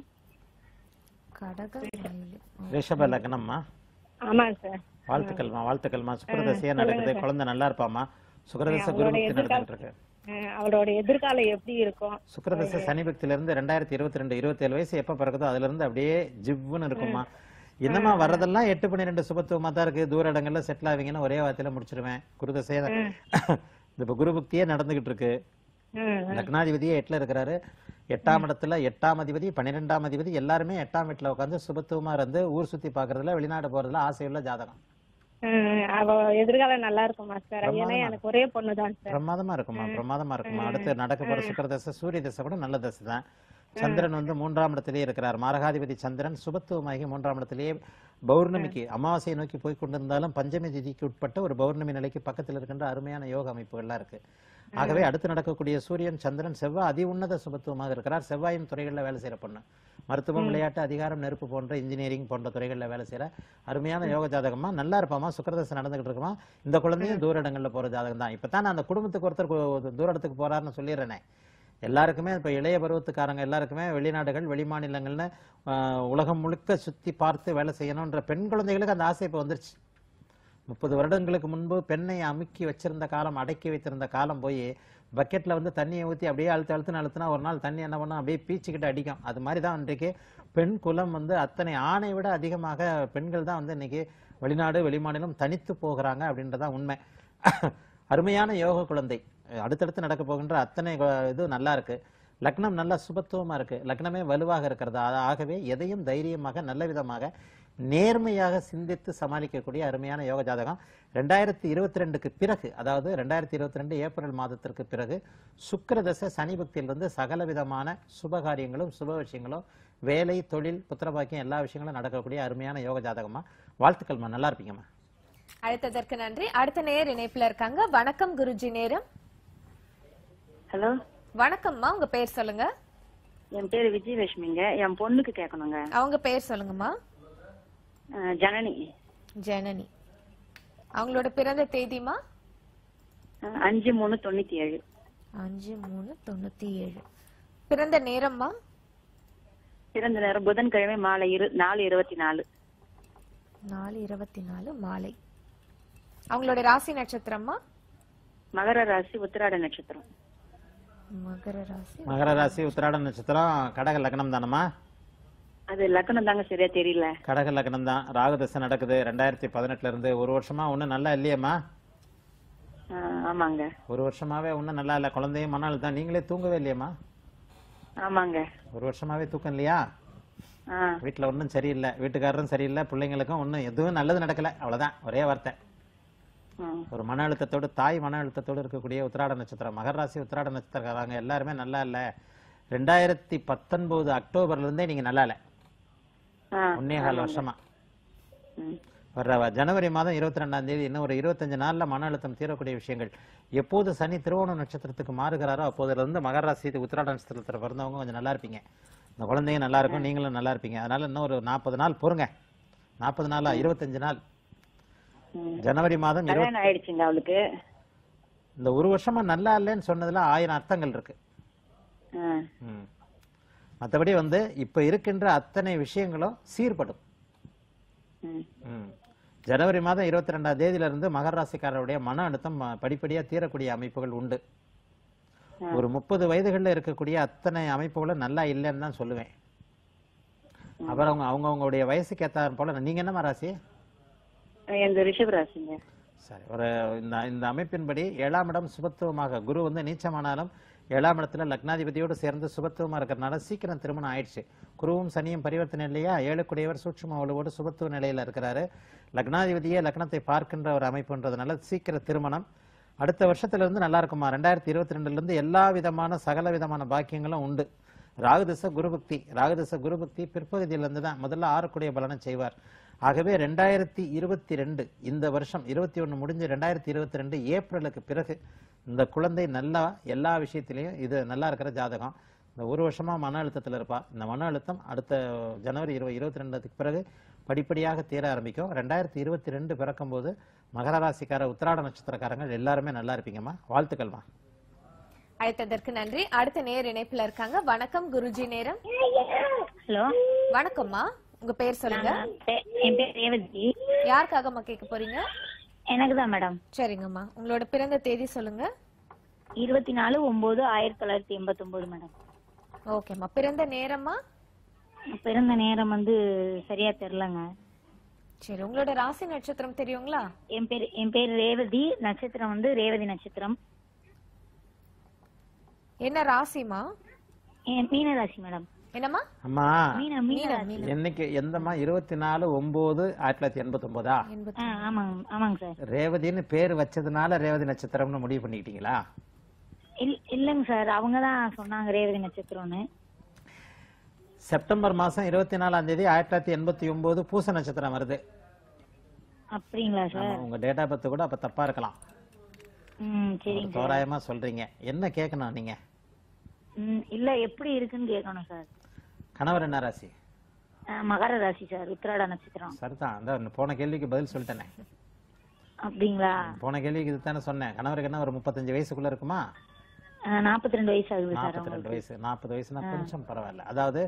கடக மயிலு.
ரிஷப லக்னம்மா
ஆமாங்க சார்
வாழ்த்துக்கள்மா வாழ்த்துக்கள்மா சுக்கரதசையா நடக்குது குழந்தை நல்லா இருப்பாமா சுக்கரதசை குருபக்தி நடந்துட்டு இருக்கு
அஹ் அவளோட எதிர்காலம் எப்படி இருக்கும்
சுக்கரதசை சனி பக்தியில இருந்து ரெண்டாயிரத்தி இருபத்தி ரெண்டு இருபத்தி ஏழு வயசு எப்ப பிறகுதோ அதுல இருந்து அப்படியே ஜிவ்வுன்னு இருக்குமா என்னமா வர்றதெல்லாம் எட்டு பன்னிரெண்டு சுபத்துவமா தான் இருக்கு தூர இடங்கள்ல செட்டில் ஆவீங்கன்னு ஒரே வார்த்தையில முடிச்சிருவேன் குருதசை இந்த இப்ப குருபக்தியே நடந்துகிட்டு இருக்கு
ம்,
லக்னாதிபதியே எட்டுல இருக்கிறாரு எட்டாம் இடத்துல எட்டாம் அதிபதி பன்னிரெண்டாம் அதிபதி எல்லாருமே எட்டாம் வீட்டுல உட்காந்து சுபத்துவமா இருந்து ஊர் சுத்தி பாக்குறதுல வெளிநாடு போறதுல ஆசையுள்ள ஜாதகம்
ம், அவ எதிர்காலம் நல்லா இருக்குமா சார் ஏன்னா
பிரமாதமா
எனக்கு ஒரே பொண்ணு தான் சார்
பிரமாதமா இருக்குமா பிரமாதமா இருக்குமா அடுத்து நடக்க போற சுக்கர தசை சூரிய தசை கூட நல்ல தசை தான் சந்திரன் வந்து மூன்றாம் இடத்திலேயே இருக்கிறார் மாரகாதிபதி சந்திரன் சுபத்துவமாகி மூன்றாம் இடத்திலேயே பௌர்ணமிக்கு அமாவாசையை நோக்கி போய் கொண்டிருந்தாலும் பஞ்சமி திதிக்கு உட்பட்ட ஒரு பௌர்ணமி நிலைக்கு பக்கத்தில் இருக்கின்ற அருமையான யோக அமைப்புகள்லாம் இருக்கு ஆகவே அடுத்து நடக்கக்கூடிய சூரியன் சந்திரன் செவ்வாய் அதி உன்னத சுபத்துவமாக இருக்கிறார் செவ்வாயின் துறைகளில் வேலை செய்யற பொண்ணு மருத்துவம் விளையாட்டு அதிகாரம் நெருப்பு போன்ற இன்ஜினியரிங் போன்ற துறைகளில் வேலை செய்யற அருமையான யோக ஜாதகமா நல்லா இருப்பாமா சுக்கரதசை நடந்துகிட்டு இருக்குமா இந்த குழந்தையும் தூர இடங்கள்ல போற ஜாதகம் தான் இப்பதான் நான் அந்த குடும்பத்துக்கு ஒருத்தர் கு- தூர இடத்துக்கு போறாருன்னு சொல்லிடுறேனே எல்லாருக்குமே இப்ப இளைய பருவத்துக்காரங்க எல்லாருக்குமே வெளிநாடுகள் வெளிமாநிலங்கள்னு ஆஹ், உலகம் முழுக்க சுத்தி பார்த்து வேலை செய்யணும்ன்ற பெண் குழந்தைகளுக்கு அந்த ஆசை இப்ப வந்துருச்சு முப்பது வருடங்களுக்கு முன்பு பெண்ணை அமுக்கி வச்சிருந்த காலம் அடக்கி வைத்திருந்த காலம் போய் பக்கெட்ல வந்து தண்ணியை ஊற்றி அப்படியே அழுத்து அழுத்துன்னு அழுத்துனா ஒரு நாள் தண்ணி என்ன பண்ணும் அப்படியே பீச்சிக்கிட்டு அடிக்கும் அது மாதிரி தான் இன்றைக்கு பெண் குலம் வந்து அத்தனை ஆணை விட அதிகமாக பெண்கள் தான் வந்து இன்னைக்கு வெளிநாடு வெளிமாநிலம் தனித்து போகிறாங்க அப்படின்றதான் உண்மை அருமையான யோக குழந்தை அடுத்தடுத்து நடக்க போகின்ற அத்தனை கு- இது நல்லா இருக்கு லக்னம் நல்ல சுபத்துவமா இருக்கு லக்னமே வலுவாக இருக்கிறது ஆ- ஆகவே எதையும் தைரியமாக நல்ல விதமாக நேர்மையாக சிந்தித்து சமாளிக்கக்கூடிய அருமையான யோக ஜாதகம் ரெண்டாயிரத்தி இருபத்தி ரெண்டுக்கு பிறகு அதாவது ரெண்டாயிரத்தி இருபத்தி ரெண்டு ஏப்ரல் மாதத்திற்கு பிறகு சுக்கிரதசை சனி பக்தியிலிருந்து சகல விதமான சுப காரியங்களும் சுப விஷயங்களும் வேலை தொழில் புத்திரபாக்கியம் எல்லா விஷயங்களும் நடக்கக்கூடிய அருமையான யோக ஜாதகமா வாழ்த்துக்கள்மா நல்லா இருப்பீங்கம்மா
அழைத்ததற்கு நன்றி அடுத்த நேர் இணைப்புல இருக்காங்க வணக்கம் குருஜி நேரம்
ஹலோ
வணக்கம்மா உங்க பேர் சொல்லுங்க
என் பேரு விஜயலட்சுமிங்க என் பொண்ணுக்கு கேட்கணுங்க
அவங்க பேர் சொல்லுங்கம்மா
அஹ், ஜனனி
ஜனனி அவங்களோட பிறந்த தேதிமா
அஹ், அஞ்சு மூணு தொண்ணூத்தி ஏழு
அஞ்சு மூணு தொண்ணூத்தி ஏழு பிறந்த நேரம்மா
பிறந்த நேரம் புதன்கிழமை மாலை இரு நாலு இருபத்தி நாலு
நாலு இருபத்தி நாலு மாலை அவங்களோட ராசி நட்சத்திரம்மா
மகர ராசி உத்திராட நட்சத்திரம்
மகர ராசி
மகர ராசி உத்திராட நட்சத்திரம் கடக லக்னம் தானம்மா
அது லக்னம் தாங்க சரியா தெரியல
கடக லக்னம் தான் ராகுதசை நடக்குது ரெண்டாயிரத்தி பதினெட்டுல இருந்து ஒரு வருஷமா ஒன்றும் நல்லா இல்லையேம்மா
அஹ், ஆமாங்க
ஒரு வருஷமாவே ஒன்றும் நல்லா இல்லை குழந்தையும் மன அழுத்தம் நீங்களே தூங்கவே இல்லையம்மா
ஆமாங்க
ஒரு வருஷமாவே தூக்கம் இல்லையா
ஆஹ்
வீட்டில் ஒன்றும் சரியில்லை வீட்டுக்காரரும் சரியில்லை பிள்ளைங்களுக்கும் ஒன்றும் எதுவும் நல்லது நடக்கல அவ்வளவுதான் ஒரே வார்த்தை
ம்.
ஒரு மன அழுத்தத்தோடு தாய் மன அழுத்தத்தோடு இருக்கக்கூடிய உத்திராட நட்சத்திரம் மகர ராசி உத்திராட நட்சத்திரக்காரங்க எல்லாருமே நல்லா இல்லை ரெண்டாயிரத்தி பத்தொன்பது அக்டோபர்ல இருந்தே நீங்க நல்லா இல்லை
ஆஹ்
ஒன்னே கால் வருஷமா
ம்.
வர்ற வ- ஜனவரி மாதம் இருபத்தி ரெண்டாம் தேதி இன்னும் ஒரு இருபத்தஞ்சு நாள்ல மன அழுத்தம் தீரக்கூடிய விஷயங்கள் எப்போது சனி திருவோணம் நட்சத்திரத்துக்கு மாறுகிறாரோ அப்போதுல இருந்து மகர ராசி இது உத்திராட நட்சத்திரத்தில் பிறந்தவங்க கொஞ்சம் நல்லா இருப்பீங்க இந்த குழந்தையும் நல்லா இருக்கும் நீங்களும் நல்லா இருப்பீங்க அதனால இன்னும் ஒரு நாற்பது நாள் பொறுங்க நாற்பது நாளா இருபத்தஞ்சு நாள்
ம்.
ஜனவரி மாதம் இருபத்தி
கல்யாணம் ஆயிடுச்சுங்க அவளுக்கு
இந்த ஒரு வருஷமா நல்லா இல்லைன்னு சொன்னதுல ஆயிரம் அர்த்தங்கள் இருக்கு
ஆஹ்
ம். மற்றபடி வந்து இப்ப இருக்கின்ற அத்தனை விஷயங்களும் சீர்படும்
ம்.
ம். ஜனவரி மாதம் இருபத்தி ரெண்டாம் தேதியில இருந்து மகர ராசிக்காரருடைய மன அழுத்தம் ம- படிப்படியா தீரக்கூடிய அமைப்புகள் உண்டு ஒரு முப்பது வயதுகள்ல இருக்கக்கூடிய அத்தனை அமைப்புகளும் நல்லா இல்லைன்னு தான் சொல்லுவேன் அப்புறம் அவங்க அவங்கவுங்களுடைய வயசுக்கு ஏற்ற போல நீங்க என்னமா ராசி
எந்த ரிஷப ராசிங்க
சரி ஒரு இந்த இந்த அமைப்பின்படி ஏழாம் இடம் சுபத்துவமாக குரு வந்து நீச்சமானாலும் ஏழாம் இடத்துல லக்னாதிபதியோடு சேர்ந்து சுபத்துவமா இருக்கிறனால சீக்கிரம் திருமணம் ஆயிடுச்சு குருவும் சனியும் பரிவர்த்தனை இல்லையா ஏழுக்குடையவர் சூட்சும வலுவோடு சுபத்துவ நிலையில இருக்கிறாரு லக்னாதிபதியே லக்னத்தை பார்க்கின்ற ஒரு அமைப்புன்றதுனால சீக்கிர திருமணம் அடுத்த வருஷத்துல இருந்து நல்லா இருக்குமா ரெண்டாயிரத்தி இருபத்தி ரெண்டுல இருந்து எல்லா விதமான சகல விதமான பாக்கியங்களும் உண்டு ராகுதச குருபக்தி ராகுதச குருபக்தி பிற்பகுதியில இருந்து தான் முதல்ல ஆறுக்குடைய பலனை செய்வார் ஆகவே ரெண்டாயிரத்தி இருபத்தி ரெண்டு இந்த வருஷம் இருபத்தி ஒண்ணு முடிஞ்சு ரெண்டாயிரத்தி இருபத்தி ரெண்டு ஏப்ரலுக்கு பிறகு இந்த குழந்தை நல்லா எல்லா விஷயத்திலையும் இது நல்லா இருக்கிற ஜாதகம் இந்த ஒரு வருஷமா மன அழுத்தத்துல இருப்பா இந்த மன அழுத்தம் அடுத்த ஜனவரி இருபது இருபத்தி ரெண்டுக்கு பிறகு படிப்படியாக தீர ஆரம்பிக்கும் ரெண்டாயிரத்தி இருபத்தி ரெண்டு பிறக்கும் போது மகர ராசிக்கார உத்திராட நட்சத்திரக்காரங்க எல்லாருமே நல்லா இருப்பீங்கம்மா வாழ்த்துக்கள்மா
அழைத்ததற்கு நன்றி அடுத்த நேர் இணைப்புல இருக்காங்க வணக்கம் குருஜி நேரம்
ஹலோ
வணக்கம்மா உங்க பேர் சொல்லுங்க
என் பேர் ரேவதி
யாருக்காகம்மா கேட்க போறீங்க
எனக்கு தான் மேடம்
சரிங்கம்மா உங்களோட பிறந்த தேதி சொல்லுங்க
இருபத்தி நாலு ஒன்பது ஆயிரத்தி தொள்ளாயிரத்தி எண்பத்தி ஒன்பது மேடம்
ஓகேம்மா பிறந்த நேரம்மா
பிறந்த நேரம் வந்து சரியா தெரியலங்க
சரி உங்களோட ராசி நட்சத்திரம் தெரியுங்களா
என் பேர் என் பேர் ரேவதி நட்சத்திரம் வந்து ரேவதி நட்சத்திரம்
என்ன ராசிமா
என் மீனராசி மேடம்
என்னம்மா
அம்மா
மீன மீனராசி
என்னைக்கு எந்தம்மா இருபத்தி நாலு ஒன்பது ஆயிரத்தி தொள்ளாயிரத்தி எண்பத்தி ஒன்பதா
ஆ, ஆமாங்க ஆமாங்க சார்
ரேவதின்னு பேர் வச்சதுனால ரேவதி நட்சத்திரம்னு முடிவு பண்ணிக்கிட்டீங்களா
இல் இல்லைங்க சார் அவங்க தான் சொன்னாங்க ரேவதி நட்சத்திரம்னு
செப்டம்பர் மாசம் இருபத்தி நாலாம் தேதி ஆயிரத்தி தொள்ளாயிரத்தி எண்பத்தி ஒன்பது பூச நட்சத்திரம் வருது
அப்படிங்களா
ஆமா,
சார்
உங்க டேட் ஆஃப் பர்த் கூட அப்ப தப்பா இருக்கலாம்
ம்
ஒரு
சரிங்க சார்
தோராயமா சொல்றீங்க என்ன கேட்கணும் நீங்க
ம் இல்ல எப்படி இருக்குன்னு கேட்கணும் சார்
கணவர் என்ன ராசி
ஆ, மகர ராசி சார் உத்திராட நட்சத்திரம்
சரிதான் அந்த போன கேள்விக்கு பதில் சொல்லிட்டேனே
அப்படிங்களா
போன கேள்விக்கு இதுதானே சொன்னேன் கணவருக்கு என்ன ஒரு முப்பத்தஞ்சு வயசுக்குள்ள இருக்குமா
நாற்பத்தி ரெண்டு வயசு ஆகுது சார்
நாற்பத்தி ரெண்டு வயசு நாற்பது வயசுனா கொஞ்சம் பரவாயில்ல அதாவது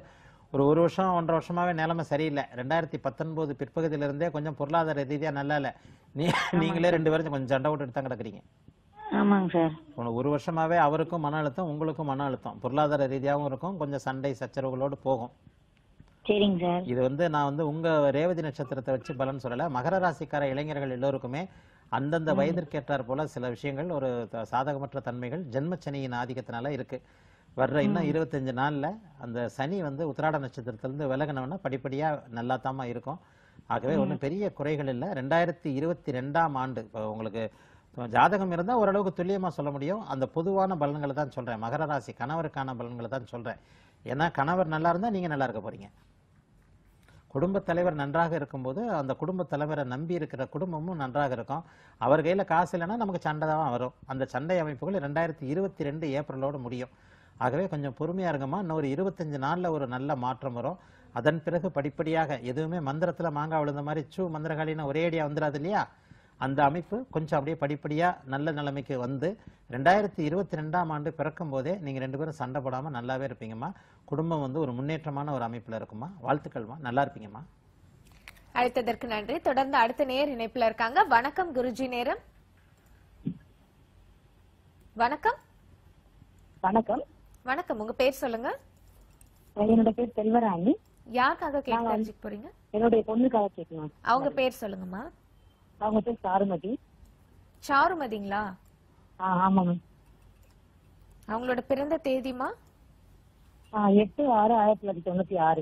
ஒரு ஒரு வருஷம் ஒன்றரை வருஷமாவே நிலைமை சரியில்லை ரெண்டாயிரத்தி பத்தொன்பது பிற்பகுதியிலிருந்தே கொஞ்சம் பொருளாதார ரீதியா நல்லா இல்லை நீ நீங்களே ரெண்டு பேரும் கொஞ்சம் சண்டை போட்டுட்டு தான் கிடக்குறீங்க
ஆமாங்க சார்
போன ஒரு வருஷமாவே அவருக்கும் மன அழுத்தம் உங்களுக்கும் மன அழுத்தம் பொருளாதார ரீதியாகவும் இருக்கும் கொஞ்சம் சண்டை சச்சரவுகளோடு போகும்
சரிங்க சார்
இது வந்து நான் வந்து உங்க ரேவதி நட்சத்திரத்தை வச்சு பலன் சொல்லல மகர ராசிக்கார இளைஞர்கள் எல்லோருக்குமே அந்தந்த வயதிற்கேற்றார் போல சில விஷயங்கள் ஒரு த- சாதகமற்ற தன்மைகள் ஜென்மச்சனியின் ஆதிக்கத்தினால இருக்கு வர்ற இன்னும் இருபத்தஞ்சு நாள்ல அந்த சனி வந்து உத்திராட நட்சத்திரத்திலிருந்து விலகினோன்னா படிப்படியா நல்லா இருக்கும் ஆகவே ஒன்றும் பெரிய குறைகள் இல்லை ரெண்டாயிரத்தி இருபத்தி ரெண்டாம் ஆண்டு இப்போ உங்களுக்கு ஜாதகம் இருந்தால் ஓரளவுக்கு துல்லியமா சொல்ல முடியும் அந்த பொதுவான பலன்களை தான் சொல்றேன் மகர ராசி கணவருக்கான பலன்களை தான் சொல்றேன் ஏன்னா கணவர் நல்லா இருந்தா நீங்க நல்லா இருக்க போறீங்க குடும்பத் தலைவர் நன்றாக இருக்கும்போது அந்த குடும்பத் தலைவரை நம்பி இருக்கிற குடும்பமும் நன்றாக இருக்கும் அவர் கையில காசு இல்லைன்னா நமக்கு சண்டை தான் வரும் அந்த சண்டை அமைப்புகள் ரெண்டாயிரத்தி இருபத்தி ரெண்டு ஏப்ரலோட முடியும் ஆகவே கொஞ்சம் பொறுமையா இருங்கம்மா இன்னொரு இருபத்தஞ்சு நாள்ல ஒரு நல்ல மாற்றம் வரும் அதன் பிறகு படிப்படியாக எதுவுமே மந்திரத்துல மாங்காய் விழுந்த மாதிரி சூ மந்திரகாலின்னு ஒரே அடியா வந்துடாது இல்லையா அந்த அமைப்பு கொஞ்சம் அப்படியே படிப்படியா நல்ல நிலைமைக்கு வந்து ரெண்டாயிரத்தி இருபத்தி ரெண்டாம் ஆண்டு பிறக்கும் போதே நீங்க ரெண்டு பேரும் சண்டை போடாம நல்லாவே இருப்பீங்கம்மா குடும்பம் வந்து ஒரு முன்னேற்றமான ஒரு அமைப்புல இருக்குமா வாழ்த்துக்கள்மா நல்லா இருப்பீங்கம்மா
அழைத்ததற்கு நன்றி தொடர்ந்து அடுத்த நேர் இணைப்புல இருக்காங்க வணக்கம் குருஜி நேரம் வணக்கம்
வணக்கம்
வணக்கம் உங்க பேர் சொல்லுங்க
என்னோட பேர் செல்வராணி
யாருக்காக கேட்டு தெரிஞ்சுக்க போறீங்க
என்னுடைய பொண்ணுக்காக கேட்கணும்
அவங்க பேர் சொல்லுங்கம்மா
அவங்க பேர் சாருமதி
சாருமதிங்களா
ஆ ஆமா மேம்
அவங்களோட பிறந்த தேதிமா
ஆ, எட்டு ஆறு ஆயிரத்தி தொள்ளாயிரத்தி தொண்ணூத்தி ஆறு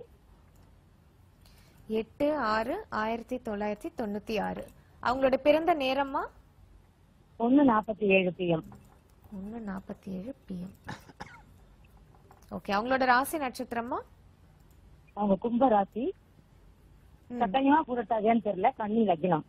எட்டு ஆறு ஆயிரத்தி தொள்ளாயிரத்தி தொண்ணூத்தி ஆறு அவங்களோட பிறந்த நேரமா
ஒண்ணு நாற்பத்தி ஏழு பிஎம்
ஒன்னு நாற்பத்தி ஏழு பிஎம் ஓகே அவங்களோட ராசி நட்சத்திரமா
அவங்க கும்ப ராசி சட்டமா புரட்டாதியான்னு தெரியல கண்ணி லக்னம்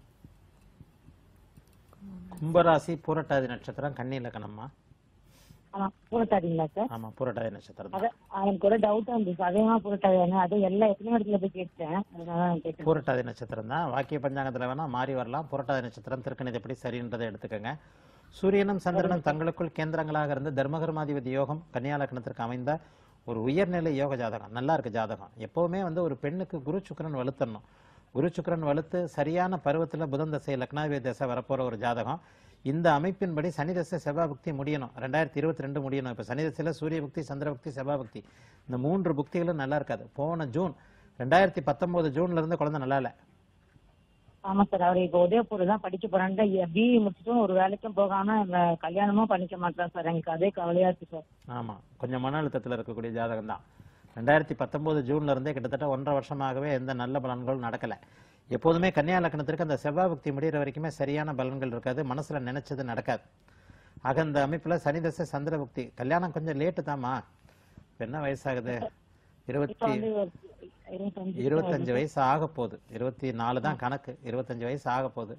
கும்பராசி பூரட்டாதி நட்சத்திரம் கன்னி இலக்கணம்மா
ஆமா புரட்டாதிங்களா சார்
ஆமா பூரட்டாதி நட்சத்திரம்
அத எனக்கு ஒரு டவுட்டா இருந்துச்சு அதேமா புரட்டாதியானு அது எல்லா எத்தனை இடத்துல போய் கேட்டேன் அதனால நான் கேட்டேன்
பூரட்டாதி நட்சத்திரம் தான் வாக்கிய பஞ்சாங்கத்துல வேணா மாறி வரலாம் புரட்டாதி நட்சத்திரம் திருக்கணித எப்படி சரின்றதை எடுத்துக்கோங்க சூரியனும் சந்திரனும் தங்களுக்குள் கேந்திரங்களாக இருந்து தர்மகர்மாதிபதி யோகம் கன்னியா லக்னத்திற்கு அமைந்த ஒரு உயர்நிலை யோக ஜாதகம் நல்லா இருக்கு ஜாதகம் எப்பவுமே வந்து ஒரு பெண்ணுக்கு குரு சுக்கிரன் வலுத்தரணும் குரு சுக்கிரன் வலுத்து சரியான பருவத்துல புதன் தசை லக்னாதிபதி தசை வரப்போற ஒரு ஜாதகம் இந்த அமைப்பின்படி சனி தசை செவ்வாய் புக்தி முடியணும் ரெண்டாயிரத்தி இருபத்தி ரெண்டு முடியணும் இப்ப சனி தசையில சூரிய புக்தி சந்திர புக்தி செவ்வாய் புக்தி இந்த மூன்று புக்திகளும் நல்லா இருக்காது போன ஜூன் ரெண்டாயிரத்தி பத்தொன்பது ஜூன்ல இருந்து குழந்தை நல்லா இல்லை
ஆமா சார் அவர் இப்ப உதயபூர் தான் படிக்க போறாங்க பிஇ முடிச்சுட்டும் ஒரு வேலைக்கும் போகாம வ- கல்யாணமும் பண்ணிக்க மாட்டான் சார் எனக்கு அதே கவலையா இருக்கு சார்
ஆமா கொஞ்சம் மன அழுத்தத்துல இருக்கக்கூடிய ஜாதகம் தான் ரெண்டாயிரத்தி பத்தொன்பது ஜூன்ல இருந்தே கிட்டத்தட்ட ஒன்றரை வருஷமாகவே எந்த நல்ல பலன்களும் நடக்கல எப்போதுமே கன்னியா லக்னத்திற்கு அந்த செவ்வாய் பக்தி முடிகிற வரைக்குமே சரியான பலன்கள் இருக்காது மனசுல நினைச்சது நடக்காது ஆக அந்த அமைப்புல சனி தசை சந்திர புக்தி கல்யாணம் கொஞ்சம் லேட்டு தாம்மா இப்ப என்ன வயசாகுது
இப்ப
இருபத்தி
வந்து ஒரு இருபத்தஞ்சு
இருபத்தஞ்சு வயசு ஆக போகுது இருபத்தி நாலு தான் கணக்கு இருபத்தஞ்சு வயசு ஆக போகுது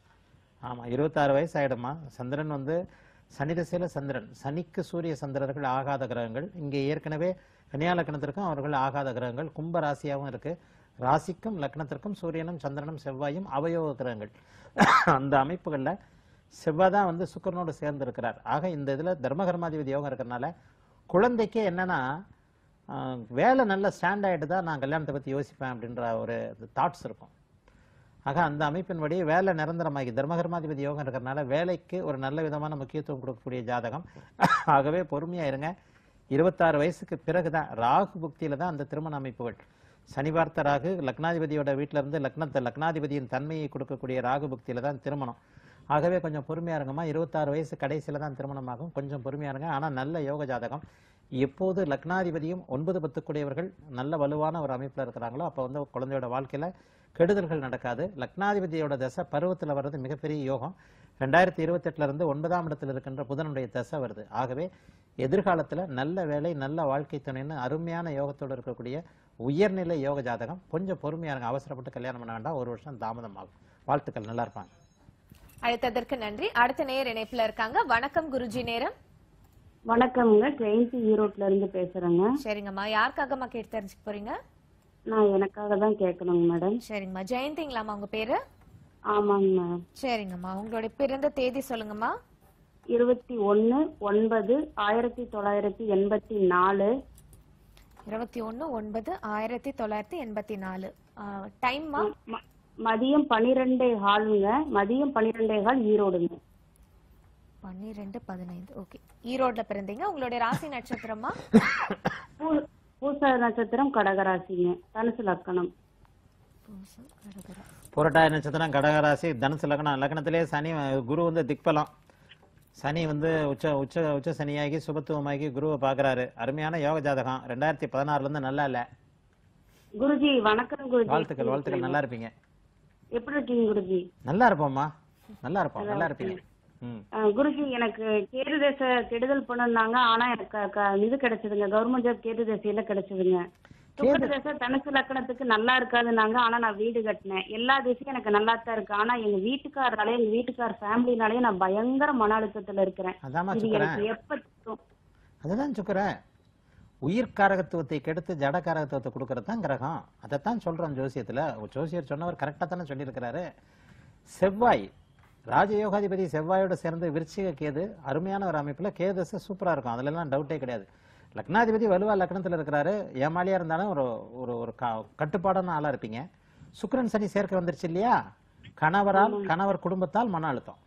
ஆமா இருபத்தாறு வயசு ஆயிடுமா சந்திரன் வந்து சனி திசையில சந்திரன் சனிக்கு சூரிய சந்திரர்கள் ஆகாத கிரகங்கள் இங்கே ஏற்கனவே கன்னியா லக்னத்திற்கும் அவர்கள் ஆகாத கிரகங்கள் கும்ப ராசியாவும் இருக்கு ராசிக்கும் லக்னத்திற்கும் சூரியனும் சந்திரனும் செவ்வாயும் அவயோக கிரகங்கள் அந்த அமைப்புகள்ல செவ்வாய் தான் வந்து சுக்கிரனோடு சேர்ந்து இருக்கிறார் ஆக இந்த இதுல தர்மகர்மாதிபதி யோகம் இருக்கிறனால குழந்தைக்கே என்னன்னா ஆஹ், வேலை நல்ல ஸ்டாண்ட் ஆயிட்டு தான் நான் கல்யாணத்தை பத்தி யோசிப்பேன் அப்படின்ற ஒரு தாட்ஸ் இருக்கும் ஆக அந்த அமைப்பின்படி வேலை நிரந்தரமாகி தர்மகர்மாதிபதி யோகம் இருக்கிறனால வேலைக்கு ஒரு நல்ல விதமான முக்கியத்துவம் கொடுக்கக்கூடிய ஜாதகம் ஆகவே பொறுமையா இருங்க இருபத்தாறு வயசுக்கு பிறகுதான் ராகு புக்தியில தான் அந்த திருமண அமைப்புகள் சனி பார்த்த ராகு லக்னாதிபதியோட வீட்டில இருந்து லக்னத்தை லக்னாதிபதியின் தன்மையை கொடுக்கக்கூடிய ராகு புக்தியில தான் திருமணம் ஆகவே கொஞ்சம் பொறுமையா இருங்கம்மா இருபத்தாறு வயசு கடைசியில தான் திருமணமாகும் கொஞ்சம் பொறுமையா இருங்க ஆனா நல்ல யோக ஜாதகம் எப்போது லக்னாதிபதியும் ஒன்பது பத்துக்குடையவர்கள் நல்ல வலுவான ஒரு அமைப்புல இருக்கிறாங்களோ அப்போ வந்து குழந்தையோட வாழ்க்கையில கெடுதல்கள் நடக்காது லக்னாதிபதியோட தசை பருவத்துல வர்றது மிகப்பெரிய யோகம் ரெண்டாயிரத்தி இருபத்தெட்டுல இருந்து ஒன்பதாம் இடத்துல இருக்கின்ற புதனுடைய தசை வருது ஆகவே எதிர்காலத்துல நல்ல வேலை நல்ல வாழ்க்கை துணைன்னு அருமையான யோகத்தோட இருக்கக்கூடிய உயர்நிலை யோக ஜாதகம் கொஞ்சம் பொறுமையா இருங்க அவசரப்பட்டு கல்யாணம் பண்ண வேண்டாம் ஒரு வருஷம் தாமதம் ஆகும் வாழ்த்துக்கள் நல்லா இருப்பாங்க
அழைத்ததற்கு நன்றி அடுத்த நேர் இணைப்புல இருக்காங்க வணக்கம் குருஜி நேரம்
வணக்கம்ங்க ஜெயந்தி ஈரோட்ல இருந்து பேசுறேங்க
சரிங்கம்மா யாருக்காகம்மா கேட்டு தெரிஞ்சுக்க போறீங்க
நான் எனக்காக தான் கேட்கணுங்க மேடம்
சரிங்கம்மா ஜெயந்திங்களாம்மா உங்க பேரு
ஆமாங்க மேடம்
சரிங்கம்மா உங்களுடைய பிறந்த தேதி சொல்லுங்கம்மா
இருபத்தி ஒன்னு ஒன்பது ஆயிரத்தி தொள்ளாயிரத்தி எண்பத்தி நாலு
இருபத்தி ஒண்ணு ஒன்பது ஆயிரத்தி தொள்ளாயிரத்தி எண்பத்தி நாலு டைம்மா
ம- மதியம் பன்னிரெண்டே ஹாலுங்க மதியம் பன்னிரெண்டே ஹால் ஈரோடுங்க
பன்னிரெண்டு பதினைந்து ஓகே ஈரோட்ல பிறந்தீங்க உங்களுடைய ராசி நட்சத்திரமா
பூ- பூச நட்சத்திரம் கடகராசிங்க தனுசு லக்கணம்
பூசம், கடகரா.
புரட்டாதி நட்சத்திரம் கடகராசி தனுசு லக்னம் லக்னத்திலே சனி அஹ், குரு வந்து திக்பலம் சனி வந்து உச்ச உச்ச உச்ச சனியாகி சுபத்துவமாகி குருவை பார்க்கறாரு அருமையான யோக ஜாதகம் ரெண்டாயிரத்தி பதினாறுல இருந்து நல்லா இல்ல
குருஜி வணக்கம் குருஜி
வாழ்த்துக்கள் வாழ்த்துக்கள் நல்லா இருப்பீங்க
எப்படி இருக்கீங்க குருஜி
நல்லா இருப்போம்மா நல்லா இருப்போம் நல்லா இருப்பீங்க ம்
அஹ் குருஜி எனக்கு கேது தேச கெடுதல் பண்ணுனாங்க ஆனா எனக்கு க- க- இது கிடைச்சதுங்க கவர்மெண்ட் ஜாப் கேது தேசையில கிடைச்சதுங்க சுக்கர தேச தனுசு லக்கணத்துக்கு நல்லா இருக்காதுன்னாங்க ஆனா நான் வீடு கட்டினேன் எல்லா திசையும் எனக்கு நல்லா தான் இருக்கு ஆனா எங்க வீட்டுக்காரராலே எங்க வீட்டுக்கார ஃபேமிலினாலே நான் பயங்கர மன அழுத்தத்துல இருக்கிறேன்
அதாம்மா
இது
சுக்கரன்
எனக்கு எப்ப தோ-
அதுதான் சுக்கரன் உயிர் காரகத்துவத்தை கெடுத்து ஜட காரகத்துவத்தை கொடுக்கறது தான் கிரகம் அதைத்தான் சொல்றோம் ஜோசியத்துல ஜோசியர் சொன்னவர் கரெக்டா தானே சொல்லியிருக்கிறாரு செவ்வாய் ராஜயோகாதிபதி செவ்வாயோட சேர்ந்து விருச்சிக கேது அருமையான ஒரு அமைப்புல கேதச சூப்பரா இருக்கும் அதுல எல்லாம் டவுட்டே கிடையாது லக்னாதிபதி வலுவா லக்னத்துல இருக்கிறாரு ஏமாலியா இருந்தாலும் ஒரு ஒரு ஒரு க- கட்டுப்பாடான ஆளா இருப்பீங்க சுக்கிரன் சனி சேர்க்க வந்துருச்சு இல்லையா கணவரால் கணவர் குடும்பத்தால் மன அழுத்தம்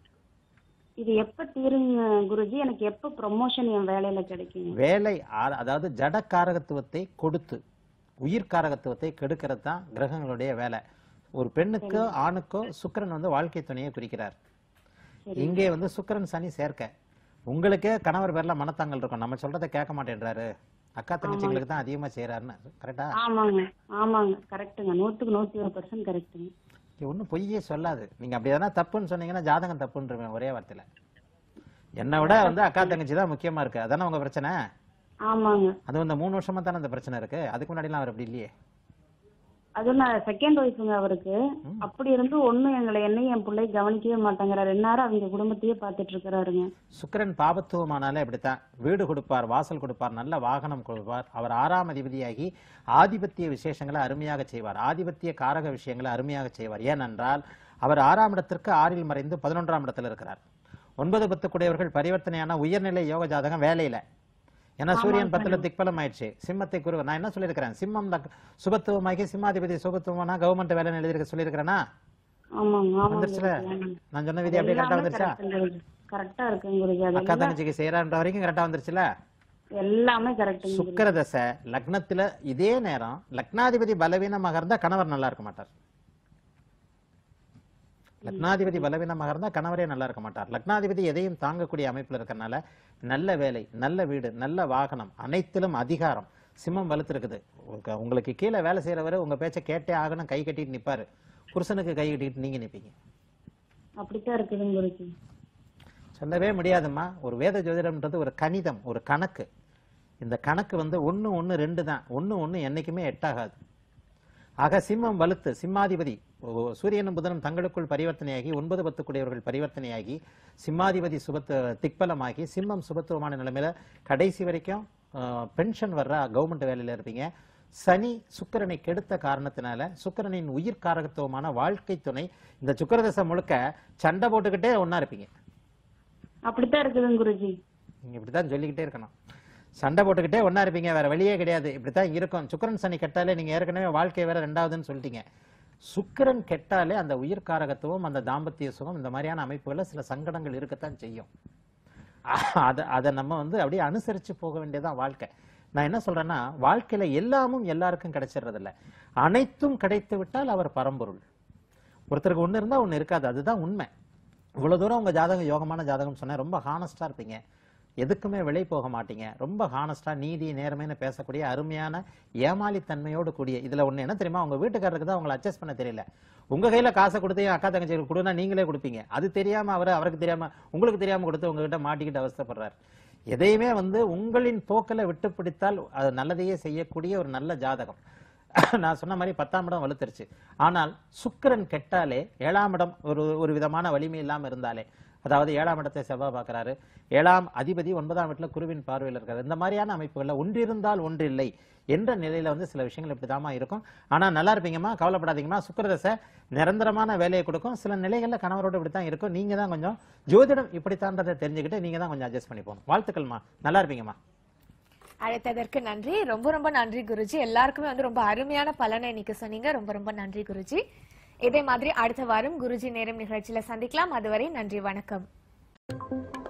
இது எப்ப தீருங்க குருஜி எனக்கு எப்ப ப்ரொமோஷன் என் வேலையில கிடைக்குங்க
வேலை ஆ- அதாவது ஜட காரகத்துவத்தை கொடுத்து உயிர் காரகத்துவத்தை கெடுக்கிறது தான் கிரகங்களுடைய வேலை ஒரு பெண்ணுக்கோ ஆணுக்கோ சுக்கிரன் வந்து வாழ்க்கை துணையை குறிக்கிறார் இங்கே வந்து சுக்கிரன் சனி சேர்க்க உங்களுக்கே கணவர் பேர்ல மனத்தாங்கல் இருக்கும் நம்ம சொல்றதை கேட்க மாட்டேன்றாரு அக்கா தங்கச்சிங்களுக்கு தான் அதிகமா செய்யறாருன்னு கரெக்டா
ஆமாங்க ஆமாங்க கரெக்ட்டுங்க நூத்துக்கு நூத்தி ஒரு பர்சன்ட் கரெக்ட்டுங்க
ஒன்றும் பொய்யே சொல்லாது நீங்க அப்படி எதனா தப்புன்னு சொன்னீங்கன்னா ஜாதகம் தப்புன்றவேன் ஒரே வார்த்தையில என்னை விட வந்து அக்கா தங்கச்சி தான் முக்கியமா இருக்கு அதானே உங்க பிரச்சனை
ஆமாங்க
அது இந்த மூணு வருஷமா தானே அந்த பிரச்சனை இருக்கு அதுக்கு முன்னாடிலாம் அவர் அப்படி இல்லையே
அதுவும் நான் செகண்ட் ஒய்ஃபுங்க அவருக்கு அப்படி இருந்து ஒண்ணும் எங்களை என்னையும் என் பிள்ளை கவனிக்கவே மாட்டேங்கிறாரு எந்நேரம் அவங்க குடும்பத்தையே பார்த்துட்டு இருக்கிறாருங்க
சுக்கிரன் பாபத்துவமானாலே இப்படித்தான் வீடு கொடுப்பார் வாசல் கொடுப்பார் நல்ல வாகனம் கொடுப்பார் அவர் ஆறாம் அதிபதியாகி ஆதிபத்திய விசேஷங்களை அருமையாக செய்வார் ஆதிபத்திய காரக விஷயங்களை அருமையாக செய்வார் ஏனென்றால் அவர் ஆறாம் இடத்திற்கு ஆறில் மறைந்து பதினொன்றாம் இடத்தில் இருக்கிறார் ஒன்பது பத்து கூடியவர்கள் பரிவர்த்தனையான உயர்நிலை யோக ஜாதகம் வேலையில ஏன்னா சூரியன் பத்துல திக்பலம் ஆயிடுச்சு சிம்மத்தை குரு நான் என்ன சொல்லியிருக்கிறேன் சிம்மம் லக்- சுபத்துவமாகி சிம்மாதிபதி சுபத்துவம்னா கவர்மெண்ட் வேலைன்னு எழுதியிருக்க சொல்லியிருக்கிறேன்னா
ஆமாங்க ஆமாங்க
வந்துருச்சுல
குருஜி, ஆமாங்க.
நான் சொன்ன விதி அப்படியே கரெக்டா வந்துருச்சா
கரெக்டா இருக்குங்க குருஜி
அக்கா
அதெல்லாம்
தங்கச்சிக்கு செய்யறான்ற வரைக்கும் கரெக்டா வந்துருச்சுல
எல்லாமே கரெக்ட்டுங்க குருஜி.
சுக்கிர தசை லக்னத்துல இதே நேரம் லக்னாதிபதி பலவீனமாக இருந்தா கணவர் நல்லா இருக்க மாட்டார் லக்னாதிபதி பலவீனமாக இருந்தா கணவரே நல்லா இருக்க மாட்டார் லக்னாதிபதி எதையும் தாங்கக்கூடிய அமைப்புல இருக்கறனால நல்ல வேலை நல்ல வீடு நல்ல வாகனம் அனைத்திலும் அதிகாரம் சிம்மம் வலுத்திருக்குது உங்க- உங்களுக்கு கீழே வேலை செய்யறவரு உங்க பேச்சை கேட்டே ஆகணும் கை கட்டிட்டு நிப்பாரு புருஷனுக்கு கை கட்டிட்டு நீங்க நிப்பீங்க
அப்படித்தான் இருக்குதுங்க குருஜி
சொல்லவே முடியாதும்மா ஒரு வேத ஜோதிடம்ன்றது ஒரு கணிதம் ஒரு கணக்கு இந்த கணக்கு வந்து ஒண்ணு ஒண்ணு ரெண்டு தான் ஒண்ணு ஒண்ணு என்னைக்குமே எட்டாகாது ஆக சிம்மம் வலுத்து சிம்மாதிபதி ஓ- சூரியனும் புதனும் தங்களுக்குள் பரிவர்த்தனையாகி ஒன்பது பத்து கூடியவர்கள் பரிவர்த்தனையாகி சிம்மாதிபதி சுபத்து திக்பலமாகி சிம்மம் சுபத்துவமான நிலைமையில கடைசி வரைக்கும் பென்ஷன் வர்ற கவர்மெண்ட் வேலையில இருப்பீங்க சனி சுக்கிரனை கெடுத்த காரணத்தினால சுக்கிரனின் உயிர் காரகத்துவமான வாழ்க்கை துணை இந்த சுக்கிரதசை முழுக்க சண்டை போட்டுக்கிட்டே ஒண்ணா இருப்பீங்க
அப்படித்தான் இருக்குதுங்க குருஜி
நீங்க இப்படித்தான் சொல்லிக்கிட்டே இருக்கணும் சண்டை போட்டுக்கிட்டே ஒண்ணா இருப்பீங்க வேற வழியே கிடையாது இப்படித்தான் இருக்கும் சுக்கிரன் சனி கெட்டாலே நீங்க ஏற்கனவே வாழ்க்கை வேற ரெண்டாவதுன்னு சொல்லிட்டீங்க சுக்கிரன் கெட்டாலே அந்த உயிர் காரகத்துவம் அந்த தாம்பத்திய சுகம் இந்த மாதிரியான அமைப்புகள்ல சில சங்கடங்கள் இருக்கத்தான் செய்யும் அதை அதை நம்ம வந்து அப்படியே அனுசரிச்சு போக வேண்டியதான் வாழ்க்கை நான் என்ன சொல்றேன்னா வாழ்க்கையில எல்லாமும் எல்லாருக்கும் கிடைச்சிடுறது இல்ல அனைத்தும் கிடைத்து விட்டால் அவர் பரம்பொருள் ஒருத்தருக்கு ஒண்ணு இருந்தா ஒண்ணு இருக்காது அதுதான் உண்மை இவ்வளவு தூரம் உங்க ஜாதகம் யோகமான ஜாதகம் சொன்னேன் ரொம்ப ஹானஸ்டா இருப்பீங்க எதுக்குமே விலை போக மாட்டீங்க ரொம்ப ஹானஸ்டா நீதி நேர்மைன்னு பேசக்கூடிய அருமையான ஏமாளித்தன்மையோடு கூடிய இதுல ஒண்ணு என்ன தெரியுமா உங்க வீட்டுக்காரருக்கு தான் உங்களை அட்ஜஸ்ட் பண்ண தெரியல உங்க கையில காசை கொடுத்து என் அக்கா தங்கச்சிகளுக்கு கொடுனா நீங்களே கொடுப்பீங்க அது தெரியாம அவரு அவருக்கு தெரியாம உங்களுக்கு தெரியாம கொடுத்து உங்ககிட்ட மாட்டிக்கிட்டு அவஸ்தைப்படுறாரு எதையுமே வந்து உங்களின் போக்கில விட்டு பிடித்தால் அது நல்லதையே செய்யக்கூடிய ஒரு நல்ல ஜாதகம் நான் சொன்ன மாதிரி பத்தாம் இடம் வலுத்துருச்சு ஆனால் சுக்கிரன் கெட்டாலே ஏழாம் இடம் ஒரு ஒரு விதமான வலிமை இல்லாம இருந்தாலே அதாவது ஏழாம் இடத்தை செவ்வாய் பார்க்கறாரு ஏழாம் அதிபதி ஒன்பதாம் வீட்டுல குருவின் பார்வையில் இருக்காரு இந்த மாதிரியான அமைப்புகள்ல ஒன்றிருந்தால் ஒன்றில்லை என்ற நிலையில வந்து சில விஷயங்கள் இப்படிதாம்மா இருக்கும் ஆனா நல்லா இருப்பீங்கம்மா கவலைப்படாதீங்கம்மா சுக்கிரதசை நிரந்தரமான வேலையை கொடுக்கும் சில நிலைகள்ல கணவரோட இப்படித்தான் இருக்கும் நீங்க தான் கொஞ்சம் ஜோதிடம் இப்படித்தான்றதை தெரிஞ்சுக்கிட்டு நீங்க தான் கொஞ்சம் அட்ஜஸ்ட் பண்ணி போகணும் வாழ்த்துக்கள்மா நல்லா இருப்பீங்கம்மா
அழைத்ததற்கு நன்றி ரொம்ப ரொம்ப நன்றி குருஜி எல்லாருக்குமே வந்து ரொம்ப அருமையான பலனை இன்னைக்கு சொன்னீங்க ரொம்ப ரொம்ப நன்றி குருஜி இதே மாதிரி அடுத்த வாரம் குருஜி நேரம் நிகழ்ச்சியில சந்திக்கலாம் அதுவரை நன்றி வணக்கம்